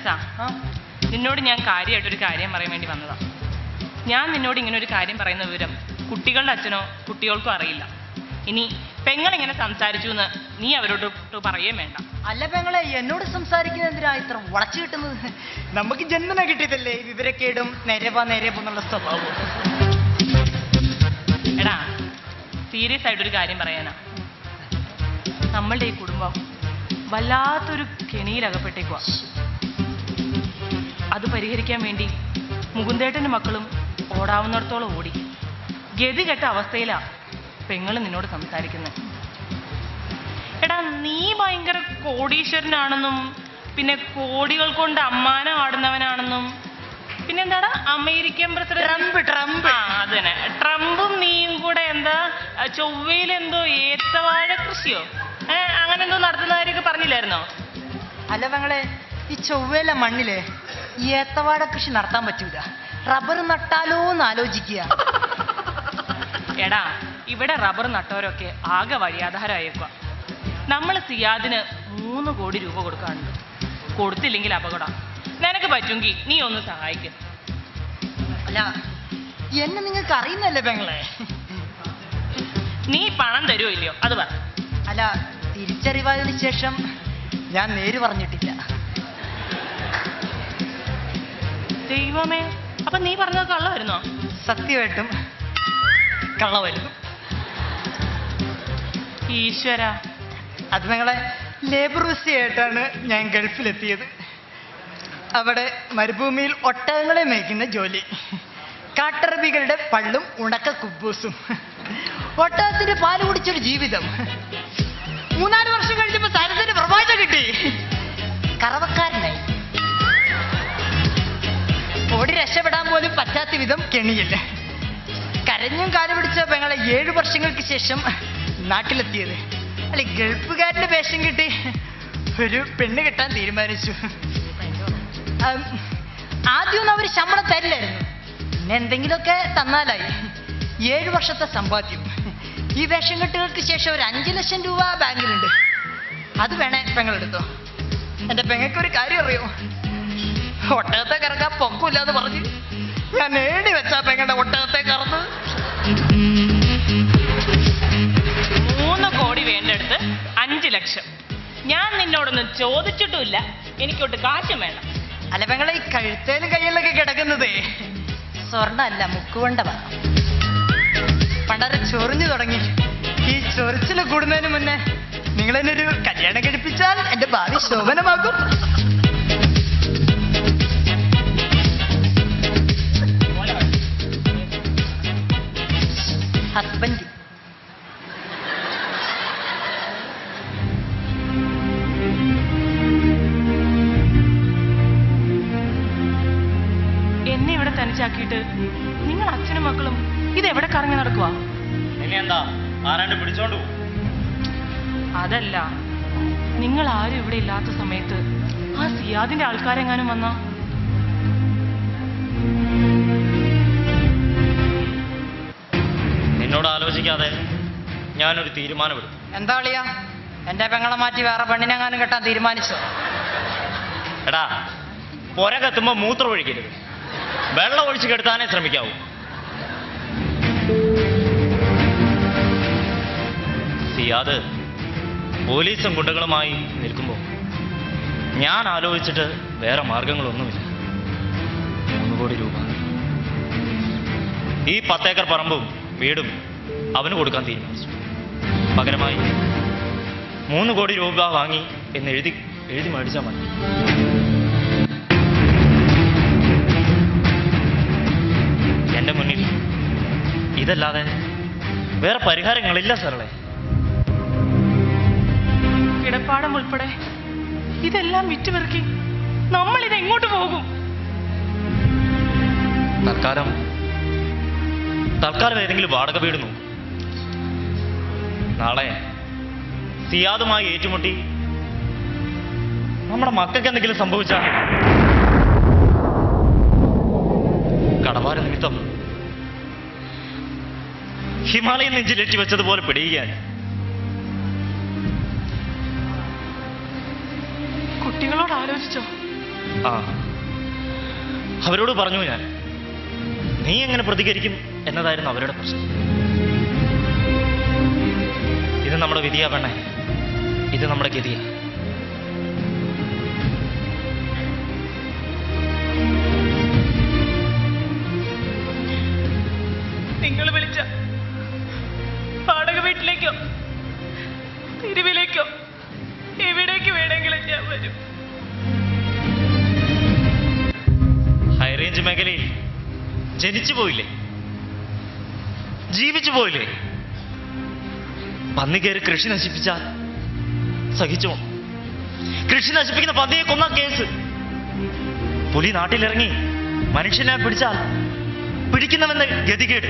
സെൻസാ നിന്നോട് ഞാൻ കാര്യമായിട്ടൊരു കാര്യം പറയാൻ വേണ്ടി വന്നതാ ഞാൻ നിന്നോട് ഇങ്ങനെ ഒരു കാര്യം പറയുന്ന വിവരം കുട്ടികളുടെ അച്ഛനോ കുട്ടികൾക്കോ അറിയില്ല ഇനി പെങ്ങൾ ഇങ്ങനെ സംസാരിച്ചു എന്ന് നീ അവരോട് ട്ട് പറയുകയും വേണ്ട
അല്ല പെങ്ങളെ എന്നോട് സംസാരിക്കുന്ന എന്തിനാ ഇത്ര വളച്ചു കിട്ടുന്നത് നമുക്ക് ജന്മന കിട്ടിയതല്ലേ ഈ വിവരക്കേടും നേരെവാ നേരെ എന്നുള്ള സ്വഭാവം
എടാ സീരിയസ് ആയിട്ടൊരു കാര്യം പറയാനാ നമ്മളുടെ ഈ കുടുംബം വല്ലാത്തൊരു കെണിയിലകപ്പെട്ടേക്കുവാ അത് പരിഹരിക്കാൻ വേണ്ടി മുകുന്ദേട്ടൻ്റെ മക്കളും ഓടാവുന്നിടത്തോളം ഓടി ഗതി കെട്ട അവസ്ഥയിലാ പെങ്ങൾ നിന്നോട് സംസാരിക്കുന്നത് എടാ നീ ഭയങ്കര കോടീശ്വരനാണെന്നും പിന്നെ കോടികൾ കൊണ്ട് അമ്മാനം ആടുന്നവനാണെന്നും പിന്നെന്താടാ അമേരിക്കൻ പ്രസിഡന്റ്
ട്രംപ് ട്രംപ്
ആ അത് തന്നെ ട്രംപും നീയും കൂടെ എന്താ ആ, ചൊവ്വയിൽ എന്തോ ഏത്തവാഴ കൃഷിയോ ഏ, അങ്ങനെ എന്തോ നടത്തുന്ന കാര്യമൊക്കെ പറഞ്ഞില്ലായിരുന്നോ
അല്ല പെങ്ങളെ ഈ ചൊവ്വേല മണ്ണില് ഈ ഏത്തവാഴ കൃഷി നടത്താൻ പറ്റൂല റബ്ബർ നട്ടാലോ എന്ന് ആലോചിക്കുക
എടാ ഇവിടെ റബ്ബർ നട്ടവരൊക്കെ ആകെ വഴിയാധാരമായേക്കുക നമ്മൾ സിയാദിന് മൂന്ന് കോടി രൂപ കൊടുക്കാറുണ്ട് കൊടുത്തില്ലെങ്കിൽ അപകടം നിനക്ക് പറ്റുമെങ്കിൽ നീ ഒന്ന് സഹായിക്കും
അല്ല എന്നെ നിങ്ങൾക്ക് അറിയുന്നല്ലേ പെങ്ങളെ
നീ പണം തരുമോ ഇല്ലയോ അത് പറ
അല്ല തിരിച്ചറിവായതിനു ശേഷം ഞാൻ നേര് പറഞ്ഞിട്ടില്ല
ദൈവമേ അപ്പൊ നീ പറഞ്ഞത് കള്ളമായിരുന്നോ
സത്യമായിട്ടും കള്ളവരുന്നു
ഈശ്വര
അത് നിങ്ങളെ ലേബർ വിസയായിട്ടാണ് ഞാൻ ഗൾഫിലെത്തിയത് അവിടെ മരുഭൂമിയിൽ ഒട്ടകങ്ങളെ മേയ്ക്കുന്ന ജോലി കാട്ടറബികളുടെ പള്ളും ഉണക്ക കുബൂസും ഒട്ടകത്തിന്റെ പാല് കുടിച്ചൊരു ജീവിതം മൂന്നാല് വർഷം കഴിഞ്ഞപ്പോ സരസിന്റെ പ്രഭാഷ കിട്ടി കറവക്കാരനായി ഓടി രക്ഷപ്പെടാൻ പോലും പറ്റാത്ത വിധം കെണിയില്ല കരഞ്ഞും കാല് പിടിച്ച പെങ്ങളെ ഏഴു വർഷങ്ങൾക്ക് ശേഷം നാട്ടിലെത്തിയത് അല്ലെ ഗൾഫുകാരന്റെ വേഷം കിട്ടി ഒരു പെണ്ണ് കെട്ടാൻ തീരുമാനിച്ചു ആം, ആദ്യമൊന്നും അവർ ശമ്പളം തരില്ലായിരുന്നു പിന്നെ എന്തെങ്കിലുമൊക്കെ തന്നാലായി ഏഴു വർഷത്തെ സമ്പാദ്യം ഈ വേഷം കെട്ടുകൾക്ക് ശേഷം ഒരു അഞ്ചു ലക്ഷം രൂപ ബാങ്കിലുണ്ട് അത് വേണേ പെങ്ങളെടുത്തോ എന്റെ പെങ്ങൾക്ക് ഒരു കാര്യം അറിയോ ഒട്ടകത്തെ കറക്കാൻ പൊക്കില്ലാന്ന് പറഞ്ഞ് ഞാൻ ഏടി വെച്ചാ പെങ്ങളുടെ ഒട്ടകത്തെ കറന്ന്
മൂന്ന് കോടി വേണ്ടെടുത്ത് അഞ്ച് ലക്ഷം ഞാൻ നിന്നോടൊന്നും ചോദിച്ചിട്ടുമില്ല എനിക്കൊട്ട് കാശും വേണം
അല്ല പെങ്ങളെ ഈ കഴുത്തേലും കയ്യിലൊക്കെ കിടക്കുന്നതേ സ്വർണ്ണമല്ല മുക്കുകൊണ്ടവാ പണ്ടരെ ചൊറിഞ്ഞു തുടങ്ങി ഈ ചൊറിച്ചിൽ കൂടുന്നതിന് മുന്നേ നിങ്ങൾ എന്നെ ഒരു കല്യാണം കഴിപ്പിച്ചാൽ എന്റെ ഭാവി ശോഭനമാകും ഹസ്ബൻഡ്
എന്നെ ഇവിടെ തനിച്ചാക്കിയിട്ട് നിങ്ങൾ അച്ഛനും മക്കളും ഇതെവിടെ കറങ്ങി നടക്കുക
ഇനി എന്താ ആരാണ്ട് പിടിച്ചോണ്ട് പോകും
അതല്ല നിങ്ങൾ ആരും ഇവിടെ ഇല്ലാത്ത സമയത്ത് ആ സിയാദിന്റെ ആൾക്കാരെങ്ങാനും വന്നാ
നിന്നോട് ആലോചിക്കാതെ ഞാനൊരു തീരുമാനമെടുത്തു
എന്താ അളിയാ എന്റെ പെങ്ങളെ മാറ്റി വേറെ പെണ്ണിനെങ്ങാനും കെട്ടാൻ തീരുമാനിച്ചോ
എടാ പുര കത്തുമ്പോ മൂത്രം ഒഴിക്കരുത് വെള്ളം ഒഴിച്ച് കെടുത്താനേ ശ്രമിക്കാവൂ സിയാദ് പോലീസും ഗുണ്ടകളുമായി നിൽക്കുമ്പോൾ ഞാൻ ആലോചിച്ചിട്ട് വേറെ മാർഗങ്ങളൊന്നുമില്ല മൂന്ന് കോടി രൂപ ഈ പത്തേക്കർ പറമ്പും വീടും അവന് കൊടുക്കാൻ തീരുമാനിച്ചു പകരമായി മൂന്ന് കോടി രൂപ വാങ്ങി എന്ന് എഴുതി എഴുതി മേടിച്ചാൽ മതി എന്റെ മുന്നിൽ ഇതല്ലാതെ വേറെ പരിഹാരങ്ങളില്ല സാറേ
കിടപ്പാടം ഉൾപ്പെടെ ഇതെല്ലാം വിറ്റുപെറുക്കി നമ്മൾ ഇത് എങ്ങോട്ട് പോകും
തൽക്കാലം തൽക്കാലം ഏതെങ്കിലും വാടക വീട് നോക്കും നാളെ സിയാദുമായി ഏറ്റുമുട്ടി നമ്മുടെ മക്കൾക്ക് എന്തെങ്കിലും സംഭവിച്ചാൽ കടവാര നിമിത്തം ഹിമാലയൻ നെഞ്ചിലേറ്റി വെച്ചതുപോലെ പിടിയുകയാൽ
കുട്ടികളോട് ആലോചിച്ചോ
ആ അവരോട് പറഞ്ഞു ഞാൻ നീ എങ്ങനെ പ്രതികരിക്കും എന്നതായിരുന്നു അവരുടെ പ്രശ്നം ഇത് നമ്മുടെ വിധിയാ പെണ്ണേ ഇത് നമ്മുടെ ഗതിയാ
നിങ്ങൾ വിളിച്ച വാടക വീട്ടിലേക്കോ തെരുവിലേക്കോ എവിടേക്ക് വേണമെങ്കിലും ഞാൻ വരും
ഹൈറേഞ്ച് മേഖലയിൽ ജനിച്ചു പോയില്ലേ ജീവിച്ചു പോയില്ലേ പന്നി കയറി കൃഷി നശിപ്പിച്ചാൽ സഹിച്ചോ കൃഷി നശിപ്പിക്കുന്ന പന്നിയെ കൊന്ന കേസ് പുലി നാട്ടിലിറങ്ങി മനുഷ്യനെ പിടിച്ചാൽ പിടിക്കുന്നവെന്ന് ഗതികേട്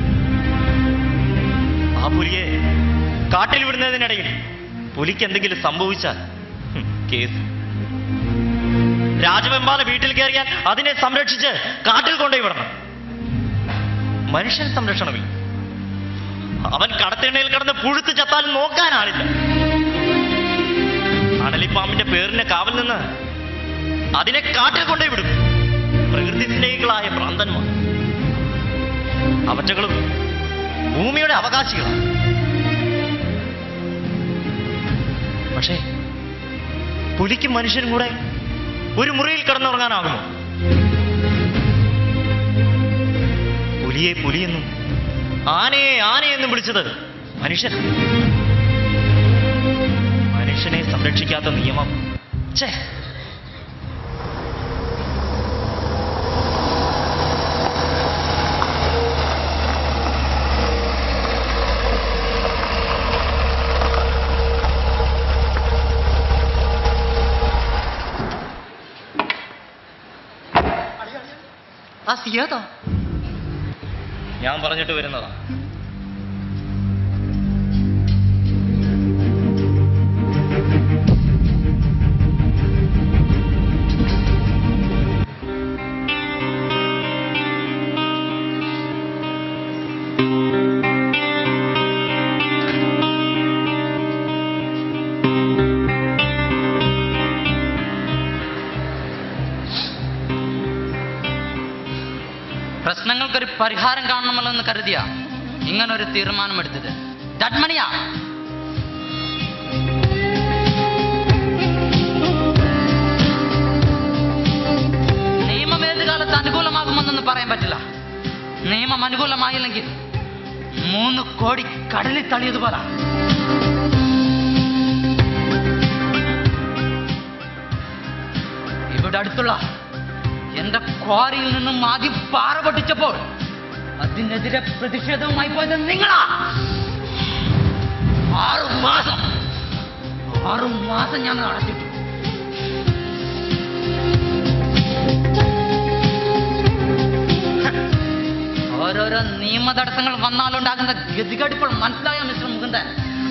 ആ പുലിയെ കാട്ടിൽ വിടുന്നതിനിടയിൽ പുലിക്ക് എന്തെങ്കിലും സംഭവിച്ചാൽ ഹും, കേസ് രാജവെമ്പാല വീട്ടിൽ കയറിയാൽ അതിനെ സംരക്ഷിച്ച് കാട്ടിൽ കൊണ്ടുപോയി വിടണം മനുഷ്യൻ സംരക്ഷണമില്ല അവൻ കടത്തിണ്ണയിൽ കിടന്ന് പുഴുത്ത് ചത്താലും നോക്കാൻ ആളില്ല അണലിപ്പാമ്പിന്റെ പേരിന് കാവൽ നിന്ന് അതിനെ കാട്ടിൽ കൊണ്ടുപോയി വിടും പ്രകൃതി സ്നേഹികളായ ഭ്രാന്തന്മാർ അവറ്റകളും ഭൂമിയുടെ അവകാശികളാണ് പക്ഷേ പുലിക്കും മനുഷ്യനും കൂടെ ഒരു മുറിയിൽ കിടന്നുറങ്ങാനാകുമോ പുലിയെ പുലിയെന്നും ആനയെ ആനയെന്നും വിളിച്ചത് മനുഷ്യൻ മനുഷ്യനെ സംരക്ഷിക്കാത്ത നിയമം ഛേ
ആ സിയാദാ
ഞാൻ പറഞ്ഞിട്ട് വരുന്നതാ
പ്രശ്നങ്ങൾക്കൊരു പരിഹാരം കാണണമല്ലോ എന്ന് കരുതിയ ഇങ്ങനൊരു തീരുമാനമെടുത്തത് ജഡ്മണിയാ നിയമം ഏത് കാലത്ത് അനുകൂലമാകുമെന്നൊന്നും പറയാൻ പറ്റില്ല നിയമം അനുകൂലമായില്ലെങ്കിൽ മൂന്ന് കോടി കടലിൽ തള്ളിയതുപോലെ ഇവിടെ അടുത്തുള്ള എന്റെ ക്വാറിയിൽ നിന്നും ആദ്യം പാറ പൊട്ടിച്ചപ്പോൾ അതിനെതിരെ പ്രതിഷേധവുമായി പോയത് നിങ്ങളാ ആറു മാസം ആറു മാസം ഞാൻ നടത്തിട്ടു ഓരോരോ നിയമ തടസ്സങ്ങൾ വന്നാലുണ്ടാകുന്ന ഗതികേട് ഇപ്പോൾ മനസ്സിലായോ മിസ്റ്റർ മുകുന്ദൻ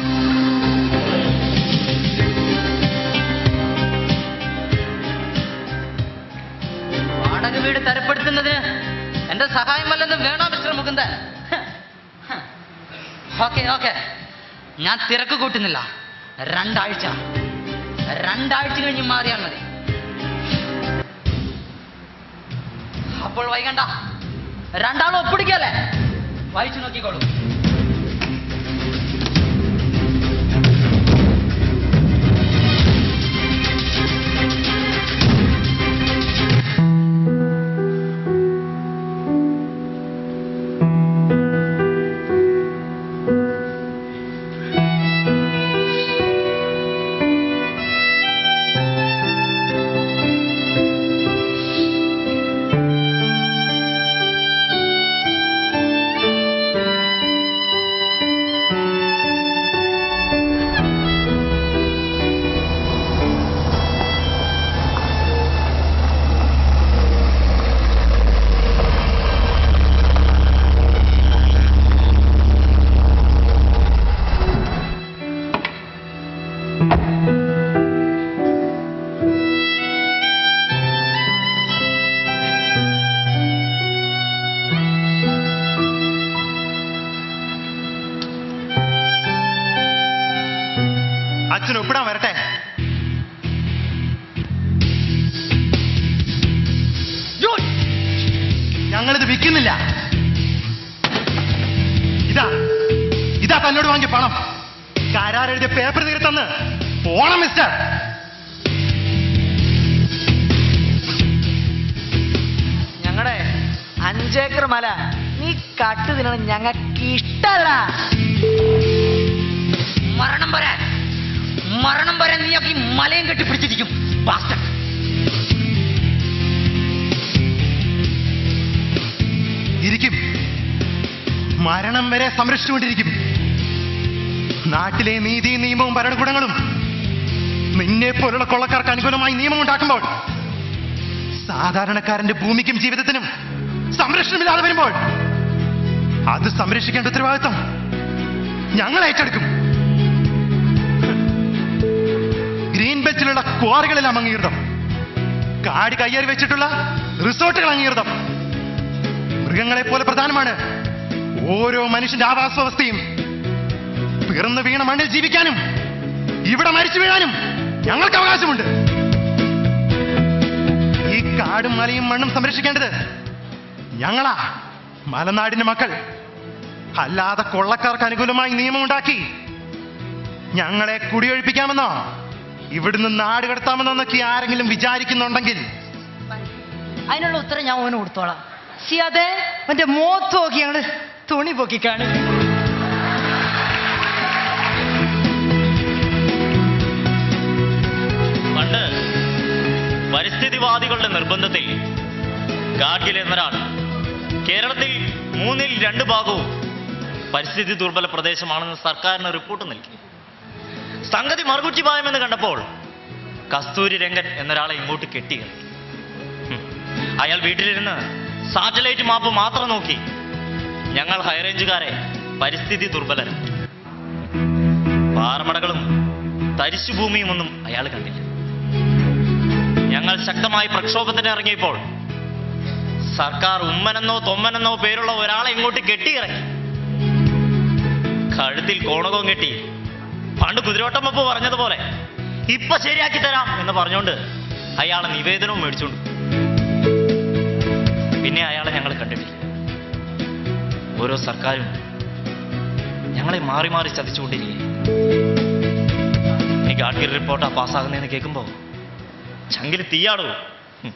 വാടക വീട് തരപ്പെടുത്തുന്നതിന് എന്റെ സഹായമല്ലെന്ന് വേണോ മിസ്റ്റർ മുകുന്ദൻ ഓക്കെ ഓക്കെ ഞാൻ തിരക്ക് കൂട്ടുന്നില്ല രണ്ടാഴ്ച രണ്ടാഴ്ച കഴിഞ്ഞ് മാറിയാൽ മതി അപ്പോൾ വൈകണ്ട രണ്ടാളും ഒപ്പിടിക്കല്ലേ വായിച്ചു നോക്കിക്കോളൂ
അച്ഛൻ ഒപ്പിടാൻ വരട്ടെ വിൽക്കുന്നില്ല ഇതാ ഇതാ തന്നോട് വാങ്ങിയ പണം കരാർ എഴുതിയ പേപ്പർ തീർത്തന്ന് പോണം മിസ്റ്റർ
ഞങ്ങളുടെ അഞ്ചേക്കർ മല നീ കട്ട് തിന്നണം ഞങ്ങൾക്ക് ഇഷ്ടല്ല
മരണം വരാൻ മരണം വരാൻ നീയൊക്കെ ഈ മലയും കെട്ടിപ്പിടിച്ചിരിക്കും bastard.
ഇരിക്കും മരണം വരെ സംരക്ഷിച്ചുകൊണ്ടിരിക്കും നാട്ടിലെ നീതിയും നിയമവും ഭരണകൂടങ്ങളും നിന്നെ പോലുള്ള കൊള്ളക്കാർക്ക് അനുകൂലമായി നിയമം ഉണ്ടാക്കുമ്പോൾ സാധാരണക്കാരന്റെ ഭൂമിക്കും ജീവിതത്തിനും സംരക്ഷണമില്ലാതെ വരുമ്പോൾ അത് സംരക്ഷിക്കേണ്ട ഉത്തരവാദിത്വം ഞങ്ങൾ ഏറ്റെടുക്കും ഗ്രീൻ ബെൽറ്റിലുള്ള ക്വാറികളെല്ലാം അംഗീകൃതം കാട് കയ്യേറി വെച്ചിട്ടുള്ള റിസോർട്ടുകൾ അംഗീകൃതം മൃഗങ്ങളെ പോലെ പ്രധാനമാണ് ഓരോ മനുഷ്യന്റെ ആവാസ വ്യവസ്ഥയും പിറന്നു വീണ മണ്ണിൽ ജീവിക്കാനും ഇവിടെ മരിച്ചു വീഴാനും ഞങ്ങൾക്ക് അവകാശമുണ്ട് ഈ കാടും മലയും മണ്ണും സംരക്ഷിക്കേണ്ടത് ഞങ്ങളാ മലനാടിന്റെ മക്കൾ അല്ലാതെ കൊള്ളക്കാർക്ക് അനുകൂലമായി നിയമമുണ്ടാക്കി ഞങ്ങളെ കുടിയൊഴിപ്പിക്കാമെന്നോ ഇവിടുന്ന് നാട് കടത്താമെന്നോ എന്നൊക്കെ ആരെങ്കിലും വിചാരിക്കുന്നുണ്ടെങ്കിൽ
അതിനുള്ള ഉത്തരം ഞാൻ ഓന് കൊടുത്തോളാം സിയാതെ അവന്റെ മോത്ത് നോക്കി ഞങ്ങള് തുണി പൊക്കി കാണും
പണ്ട് പരിസ്ഥിതിവാദികളുടെ നിർബന്ധത്തിൽ ഗാഡ്ഗിൽ എന്നൊരാൾ കേരളത്തിൽ മൂന്നിൽ രണ്ട് ഭാഗവും പരിസ്ഥിതി ദുർബല പ്രദേശമാണെന്ന് സർക്കാരിന് റിപ്പോർട്ട് നൽകി സംഗതി മറുകുറ്റി പായമെന്ന് കണ്ടപ്പോൾ കസ്തൂരി രംഗൻ എന്നൊരാളെ ഇങ്ങോട്ട് കെട്ടിയിറക്കി ഹും. അയാൾ വീട്ടിലിരുന്ന് സാറ്റലൈറ്റ് മാപ്പ് മാത്രം നോക്കി ഞങ്ങൾ ഹൈറേഞ്ചുകാരെ പരിസ്ഥിതി ദുർബലരാക്കി പാറമടകളും തരിശുഭൂമിയുമൊന്നും അയാൾ കണ്ടില്ല ഞങ്ങൾ ശക്തമായി പ്രക്ഷോഭത്തിന് ഇറങ്ങിയപ്പോൾ സർക്കാർ ഉമ്മനെന്നോ തൊമ്മനെന്നോ പേരുള്ള ഒരാളെ ഇങ്ങോട്ട് കെട്ടിയിറക്കി കഴുത്തിൽ കോണകവും കെട്ടി പണ്ട് കുതിരോട്ടമ്മപ്പ് പറഞ്ഞതുപോലെ ഇപ്പൊ ശരിയാക്കി തരാം എന്ന് പറഞ്ഞുകൊണ്ട് അയാളെ നിവേദനവും മേടിച്ചുകൊണ്ട് പിന്നെ അയാളെ ഞങ്ങൾ കണ്ടിട്ടില്ല ഓരോ സർക്കാരും ഞങ്ങളെ മാറി മാറി ചതിച്ചുകൊണ്ടിരിക്കുക ഇനി ഗാഡ്ഗിൽ റിപ്പോർട്ടാ പാസ്സാകുന്നതെന്ന് കേൾക്കുമ്പോൾ ചങ്കിൽ തീയാടോ ഉം.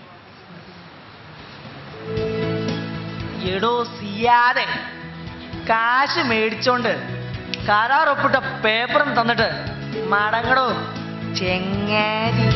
എടോ സിയാതെ കാശ് മേടിച്ചോണ്ട് കരാർ ഒപ്പിട്ട പേപ്പറും തന്നിട്ട് മടങ്ങടോ ചെങ്ങാരി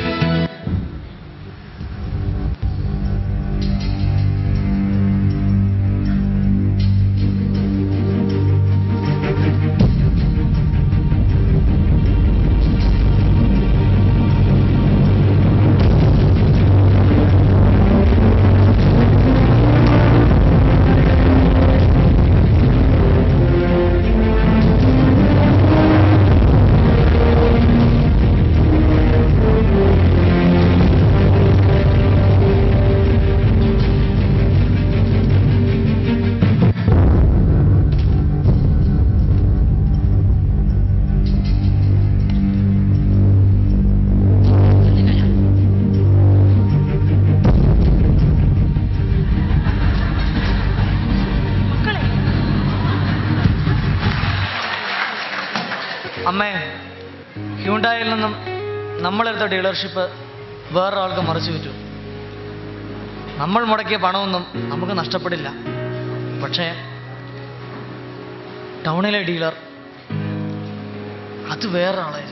മക്കളെ
അമ്മേ ഹ്യൂണ്ടായിൽ നിന്നും നമ്മളെടുത്ത ഡീലർഷിപ്പ് വേറൊരാൾക്ക് മറിച്ചു വിറ്റു നമ്മൾ മുടക്കിയ പണമൊന്നും നമുക്ക് നഷ്ടപ്പെടില്ല പക്ഷേ ടൗണിലെ ഡീലർ അത് വേറൊരാളായിരിക്കും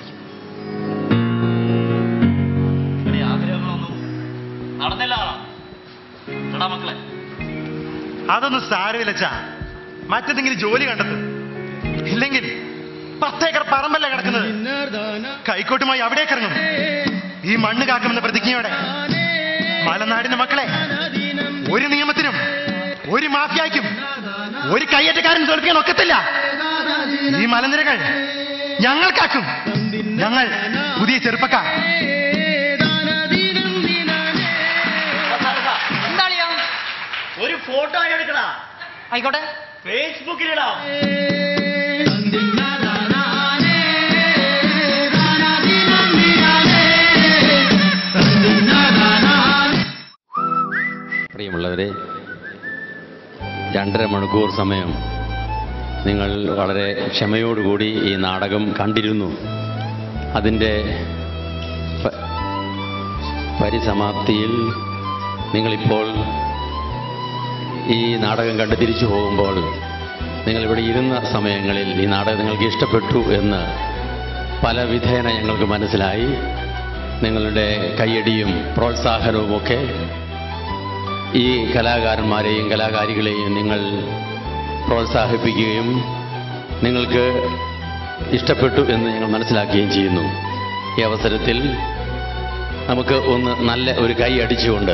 നിങ്ങളുടെ ആഗ്രഹങ്ങളൊന്നും നടന്നില്ല എടാ മക്കളെ
അതൊന്നും സാരമില്ല ചാ മറ്റെന്തെങ്കിലും ജോലി കണ്ടെത്തും ഇല്ലെങ്കിൽ പത്തേക്കർ പറമ്പല്ല കിടക്കുന്നത് കൈക്കോട്ടുമായി അവിടേക്ക് ഇറങ്ങും ഈ മണ്ണ് കാക്കുമെന്ന പ്രതിജ്ഞയോടെ മലനാടിന്റെ മക്കളെ ഒരു നിയമത്തിനും ഒരു മാഫിയായ്ക്കും ഒരു കയ്യേറ്റക്കാരൻ തോൽപ്പിക്കാൻ ഒക്കത്തില്ല ഈ മലനിരകൾ ഞങ്ങൾക്കാക്കും ഞങ്ങൾ പുതിയ ചെറുപ്പക്കാർ
എന്താളിയാ
ഒരു ഫോട്ടോ എടുക്കടാ
ആയിക്കോട്ടെ
ഫേസ്ബുക്കിലിടാം
പ്രിയമുള്ളവരെ രണ്ടര മണിക്കൂർ സമയം നിങ്ങൾ വളരെ ക്ഷമയോടുകൂടി ഈ നാടകം കണ്ടിരുന്നു അതിൻ്റെ പ- പരിസമാപ്തിയിൽ നിങ്ങളിപ്പോൾ ഈ നാടകം കണ്ട് തിരിച്ചു പോകുമ്പോൾ നിങ്ങളിവിടെ ഇരുന്ന സമയങ്ങളിൽ ഈ നാടകം നിങ്ങൾക്ക് ഇഷ്ടപ്പെട്ടു എന്ന് പല വിധേന ഞങ്ങൾക്ക് മനസ്സിലായി നിങ്ങളുടെ കയ്യടിയും പ്രോത്സാഹനവുമൊക്കെ ഈ കലാകാരന്മാരെയും കലാകാരികളെയും നിങ്ങൾ പ്രോത്സാഹിപ്പിക്കുകയും നിങ്ങൾക്ക് ഇഷ്ടപ്പെട്ടു എന്ന് ഞങ്ങൾ മനസ്സിലാക്കുകയും ചെയ്യുന്നു ഈ അവസരത്തിൽ നമുക്ക് ഒന്ന് നല്ല ഒരു കൈ അടിച്ചുകൊണ്ട്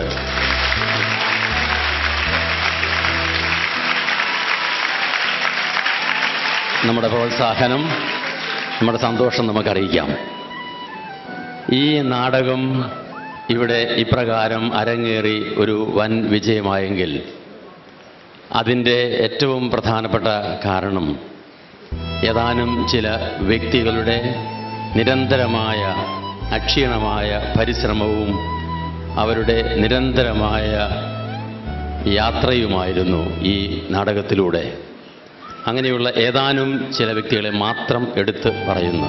നമ്മുടെ പ്രോത്സാഹനം നമ്മുടെ സന്തോഷം നമുക്കറിയിക്കാം ഈ നാടകം ഇവിടെ ഇപ്രകാരം അരങ്ങേറി ഒരു വൻ വിജയമായെങ്കിൽ അതിൻ്റെ ഏറ്റവും പ്രധാനപ്പെട്ട കാരണം ഏതാനും ചില വ്യക്തികളുടെ നിരന്തരമായ അക്ഷീണമായ പരിശ്രമവും അവരുടെ നിരന്തരമായ യാത്രയുമായിരുന്നു ഈ നാടകത്തിലൂടെ അങ്ങനെയുള്ള ഏതാനും ചില വ്യക്തികളെ മാത്രം എടുത്ത് പറയുന്നു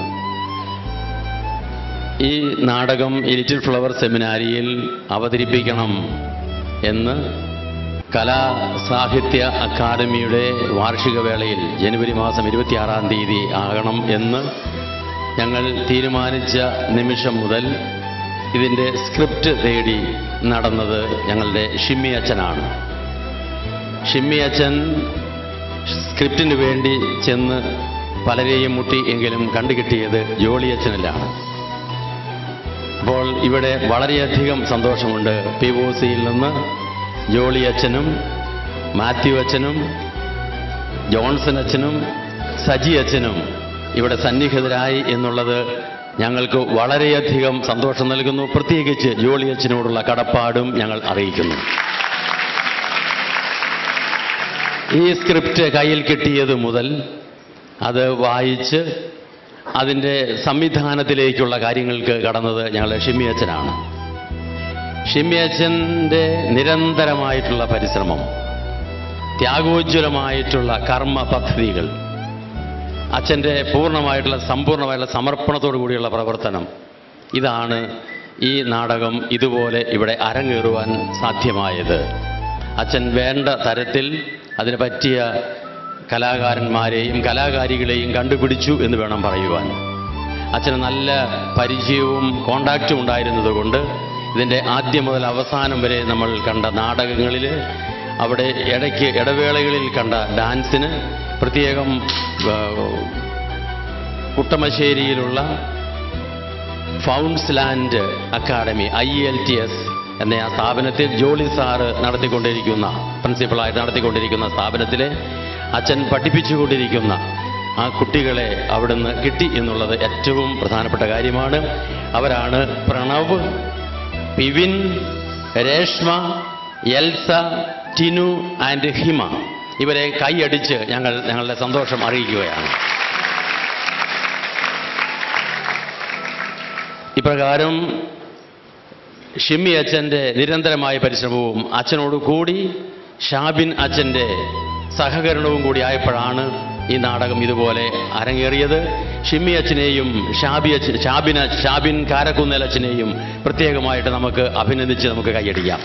ഈ നാടകം ഈ ലിറ്റിൽ ഫ്ലവർ സെമിനാരിയിൽ അവതരിപ്പിക്കണം എന്ന് കലാ സാഹിത്യ അക്കാദമിയുടെ വാർഷിക വേളയിൽ ജനുവരി മാസം ഇരുപത്തിയാറാം തീയതി ആകണം എന്ന് ഞങ്ങൾ തീരുമാനിച്ച നിമിഷം മുതൽ ഇതിൻ്റെ സ്ക്രിപ്റ്റ് തേടി നടന്നത് ഞങ്ങളുടെ ഷിമ്മി അച്ഛനാണ് ഷിമ്മി അച്ഛൻ സ്ക്രിപ്റ്റിന് വേണ്ടി ചെന്ന് പലരെയും മുട്ടി എങ്കിലും കണ്ടുകിട്ടിയത് ജോളി അച്ഛനിലാണ് അപ്പോൾ ഇവിടെ വളരെയധികം സന്തോഷമുണ്ട് പി ഒ സിയിൽ നിന്ന് ജോളി അച്ഛനും മാത്യു അച്ഛനും ജോൺസൺ അച്ഛനും സജി അച്ഛനും ഇവിടെ സന്നിഹിതരായി എന്നുള്ളത് ഞങ്ങൾക്ക് വളരെയധികം സന്തോഷം നൽകുന്നു പ്രത്യേകിച്ച് ജോളി അച്ഛനോടുള്ള കടപ്പാടും ഞങ്ങൾ അറിയിക്കുന്നു ഈ സ്ക്രിപ്റ്റ് കയ്യിൽ കിട്ടിയത് മുതൽ അത് വായിച്ച് അതിൻ്റെ സംവിധാനത്തിലേക്കുള്ള കാര്യങ്ങൾക്ക് കടന്നത് ഞങ്ങളുടെ ഷിമ്മി അച്ഛനാണ് ഷിമ്മി അച്ഛൻ്റെ നിരന്തരമായിട്ടുള്ള പരിശ്രമം ത്യാഗോജ്വലമായിട്ടുള്ള കർമ്മ പദ്ധതികൾ അച്ഛൻ്റെ പൂർണ്ണമായിട്ടുള്ള സമ്പൂർണ്ണമായിട്ടുള്ള സമർപ്പണത്തോടു കൂടിയുള്ള പ്രവർത്തനം ഇതാണ് ഈ നാടകം ഇതുപോലെ ഇവിടെ അരങ്ങേറുവാൻ സാധ്യമായത് അച്ഛൻ വേണ്ട തരത്തിൽ അതിന് പറ്റിയ കലാകാരന്മാരെയും കലാകാരികളെയും കണ്ടുപിടിച്ചു എന്ന് വേണം പറയുവാൻ അച്ഛന് നല്ല പരിചയവും കോണ്ടാക്റ്റും ഉണ്ടായിരുന്നതുകൊണ്ട് ഇതിൻ്റെ ആദ്യം മുതൽ അവസാനം വരെ നമ്മൾ കണ്ട നാടകങ്ങളിൽ അവിടെ ഇടയ്ക്ക് ഇടവേളകളിൽ കണ്ട ഡാൻസിന് പ്രത്യേകം ആ, കുട്ടമശ്ശേരിയിലുള്ള Founts Land academy I L T S എന്ന ആ സ്ഥാപനത്തിൽ ജോളി സാറ് നടത്തിക്കൊണ്ടിരിക്കുന്ന പ്രിൻസിപ്പളായിട്ട് നടത്തിക്കൊണ്ടിരിക്കുന്ന സ്ഥാപനത്തിലെ അച്ഛൻ പഠിപ്പിച്ചുകൊണ്ടിരിക്കുന്ന ആ കുട്ടികളെ അവിടുന്ന് കിട്ടി എന്നുള്ളത് ഏറ്റവും പ്രധാനപ്പെട്ട കാര്യമാണ് അവരാണ് പ്രണവ് പിവിൻ രേഷ്മ എൽസ ടിനു ആൻഡ് ഹിമ ഇവരെ കൈയടിച്ച് ഞങ്ങൾ ഞങ്ങളുടെ സന്തോഷം അറിയിക്കുകയാണ് ഇപ്രകാരം ഷിമ്മി അച്ഛൻ്റെ നിരന്തരമായ പരിശ്രമവും അച്ഛനോട് കൂടി ഷാബിൻ അച്ഛൻ്റെ സഹകരണവും കൂടി ആയപ്പോഴാണ് ഈ നാടകം ഇതുപോലെ അരങ്ങേറിയത് ഷിമ്മി അച്ഛനെയും ഷാബി അച്ഛൻ ഷാബിൻ അച്ഛ- ഷാബിൻ കാരക്കുന്നേൽ അച്ഛനെയും പ്രത്യേകമായിട്ട് നമുക്ക് അഭിനന്ദിച്ച് നമുക്ക് കൈയടിക്കാം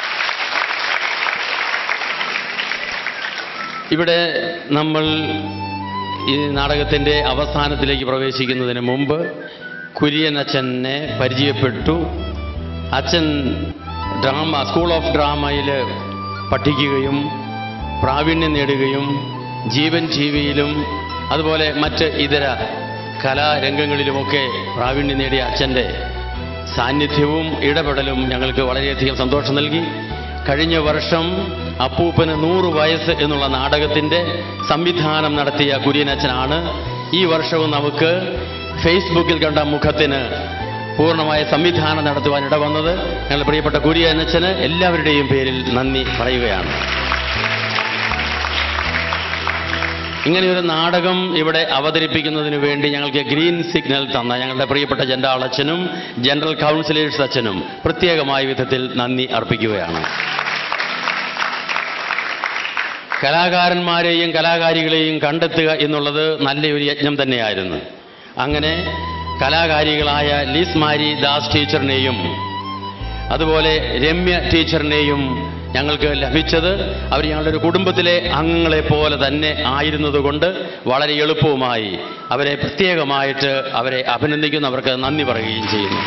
ഇവിടെ നമ്മൾ ഈ നാടകത്തിൻ്റെ അവസാനത്തിലേക്ക് പ്രവേശിക്കുന്നതിന് മുമ്പ് കുര്യൻ അച്ഛനെ പരിചയപ്പെട്ടു അച്ഛൻ ഡ്രാമ സ്കൂൾ ഓഫ് ഡ്രാമയിൽ പഠിക്കുകയും പ്രാവീണ്യം നേടുകയും ജീവൻ ജീവിയിലും അതുപോലെ മറ്റ് ഇതര കലാരംഗങ്ങളിലുമൊക്കെ പ്രാവീണ്യം നേടിയ അച്ഛൻ്റെ സാന്നിധ്യവും ഇടപെടലും ഞങ്ങൾക്ക് വളരെയധികം സന്തോഷം നൽകി കഴിഞ്ഞ വർഷം അപ്പൂപ്പന് നൂറ് വയസ്സ് എന്നുള്ള നാടകത്തിൻ്റെ സംവിധാനം നടത്തിയ കുര്യനച്ഛനാണ് ഈ വർഷവും നമുക്ക് ഫേസ്ബുക്കിൽ കണ്ട മുഖത്തിന് പൂർണ്ണമായ സംവിധാനം നടത്തുവാൻ ഇടവന്നത് ഞങ്ങളുടെ പ്രിയപ്പെട്ട കുര്യനച്ഛന് എല്ലാവരുടെയും പേരിൽ നന്ദി പറയുകയാണ് ഇങ്ങനെയൊരു നാടകം ഇവിടെ അവതരിപ്പിക്കുന്നതിന് വേണ്ടി ഞങ്ങൾക്ക് ഗ്രീൻ സിഗ്നൽ തന്ന ഞങ്ങളുടെ പ്രിയപ്പെട്ട ജനറാൾ അച്ഛനും ജനറൽ കൗൺസിലേഴ്സ് അച്ഛനും പ്രത്യേകമായ വിധത്തിൽ നന്ദി അർപ്പിക്കുകയാണ് കലാകാരന്മാരെയും കലാകാരികളെയും കണ്ടെത്തുക എന്നുള്ളത് നല്ലൊരു യജ്ഞം തന്നെയായിരുന്നു അങ്ങനെ കലാകാരികളായ ലീസ് മാരി ദാസ് ടീച്ചറിനെയും അതുപോലെ രമ്യ ടീച്ചറിനെയും ഞങ്ങൾക്ക് ലഭിച്ചത് അവർ ഞങ്ങളുടെ ഒരു കുടുംബത്തിലെ അംഗങ്ങളെ പോലെ തന്നെ ആയിരുന്നതുകൊണ്ട് വളരെ എളുപ്പവുമായി അവരെ പ്രത്യേകമായിട്ട് അവരെ അഭിനന്ദിക്കുന്നു അവർക്ക് നന്ദി പറയുകയും ചെയ്യുന്നു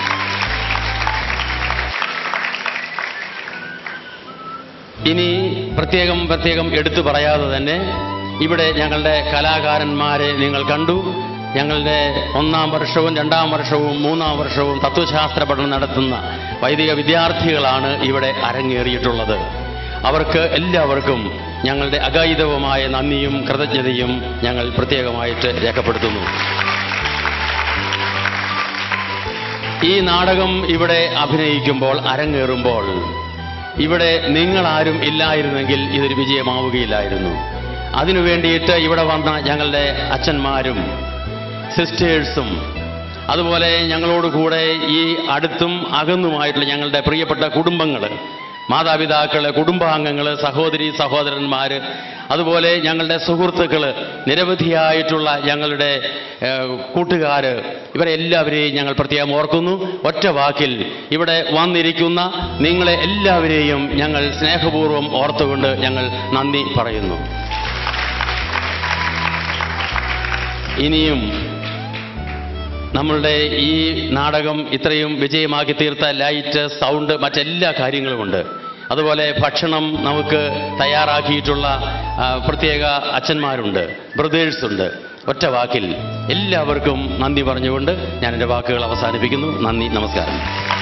ഇനി പ്രത്യേകം പ്രത്യേകം എടുത്തു പറയാതെ തന്നെ ഇവിടെ ഞങ്ങളുടെ കലാകാരന്മാരെ നിങ്ങൾ കണ്ടു ഞങ്ങളുടെ ഒന്നാം വർഷവും രണ്ടാം വർഷവും മൂന്നാം വർഷവും തത്വശാസ്ത്ര പഠനം നടത്തുന്ന വൈദിക വിദ്യാർത്ഥികളാണ് ഇവിടെ അരങ്ങേറിയിട്ടുള്ളത് അവർക്ക് എല്ലാവർക്കും ഞങ്ങളുടെ അഗൈതവമായ നന്ദിയും കൃതജ്ഞതയും ഞങ്ങൾ പ്രത്യേകമായിട്ട് രേഖപ്പെടുത്തുന്നു ഈ നാടകം ഇവിടെ അഭിനയിക്കുമ്പോൾ അരങ്ങേറുമ്പോൾ ഇവിടെ നിങ്ങളാരും ഇല്ലായിരുന്നെങ്കിൽ ഇതൊരു വിജയമാവുകയില്ലായിരുന്നു അതിനു വേണ്ടിയിട്ട് ഇവിടെ വന്ന ഞങ്ങളുടെ അച്ഛന്മാരും സിസ്റ്റേഴ്സും അതുപോലെ ഞങ്ങളോട് കൂടെ ഈ അടുത്തും അകന്നുമായിട്ടുള്ള ഞങ്ങളുടെ പ്രിയപ്പെട്ട കുടുംബങ്ങൾ മാതാപിതാക്കള് കുടുംബാംഗങ്ങൾ സഹോദരി സഹോദരന്മാർ അതുപോലെ ഞങ്ങളുടെ സുഹൃത്തുക്കൾ നിരവധിയായിട്ടുള്ള ഞങ്ങളുടെ കൂട്ടുകാർ ഇവരെ എല്ലാവരെയും ഞങ്ങൾ പ്രത്യേകം ഓർക്കുന്നു ഒറ്റ വാക്കിൽ ഇവിടെ വന്നിരിക്കുന്ന നിങ്ങളെ എല്ലാവരെയും ഞങ്ങൾ സ്നേഹപൂർവ്വം ഓർത്തുകൊണ്ട് ഞങ്ങൾ നന്ദി പറയുന്നു ഇനിയും നമ്മളുടെ ഈ നാടകം ഇത്രയും വിജയമാക്കി തീർത്ത ലൈറ്റ് സൗണ്ട് മറ്റെല്ലാ കാര്യങ്ങളുമുണ്ട് അതുപോലെ ഭക്ഷണം നമുക്ക് തയ്യാറാക്കിയിട്ടുള്ള ആ, പ്രത്യേക അച്ഛന്മാരുണ്ട് ബ്രദേഴ്സ് ഉണ്ട് ഒറ്റ വാക്കിൽ എല്ലാവർക്കും നന്ദി പറഞ്ഞുകൊണ്ട് ഞാൻ എൻ്റെ വാക്കുകൾ അവസാനിപ്പിക്കുന്നു നന്ദി നമസ്കാരം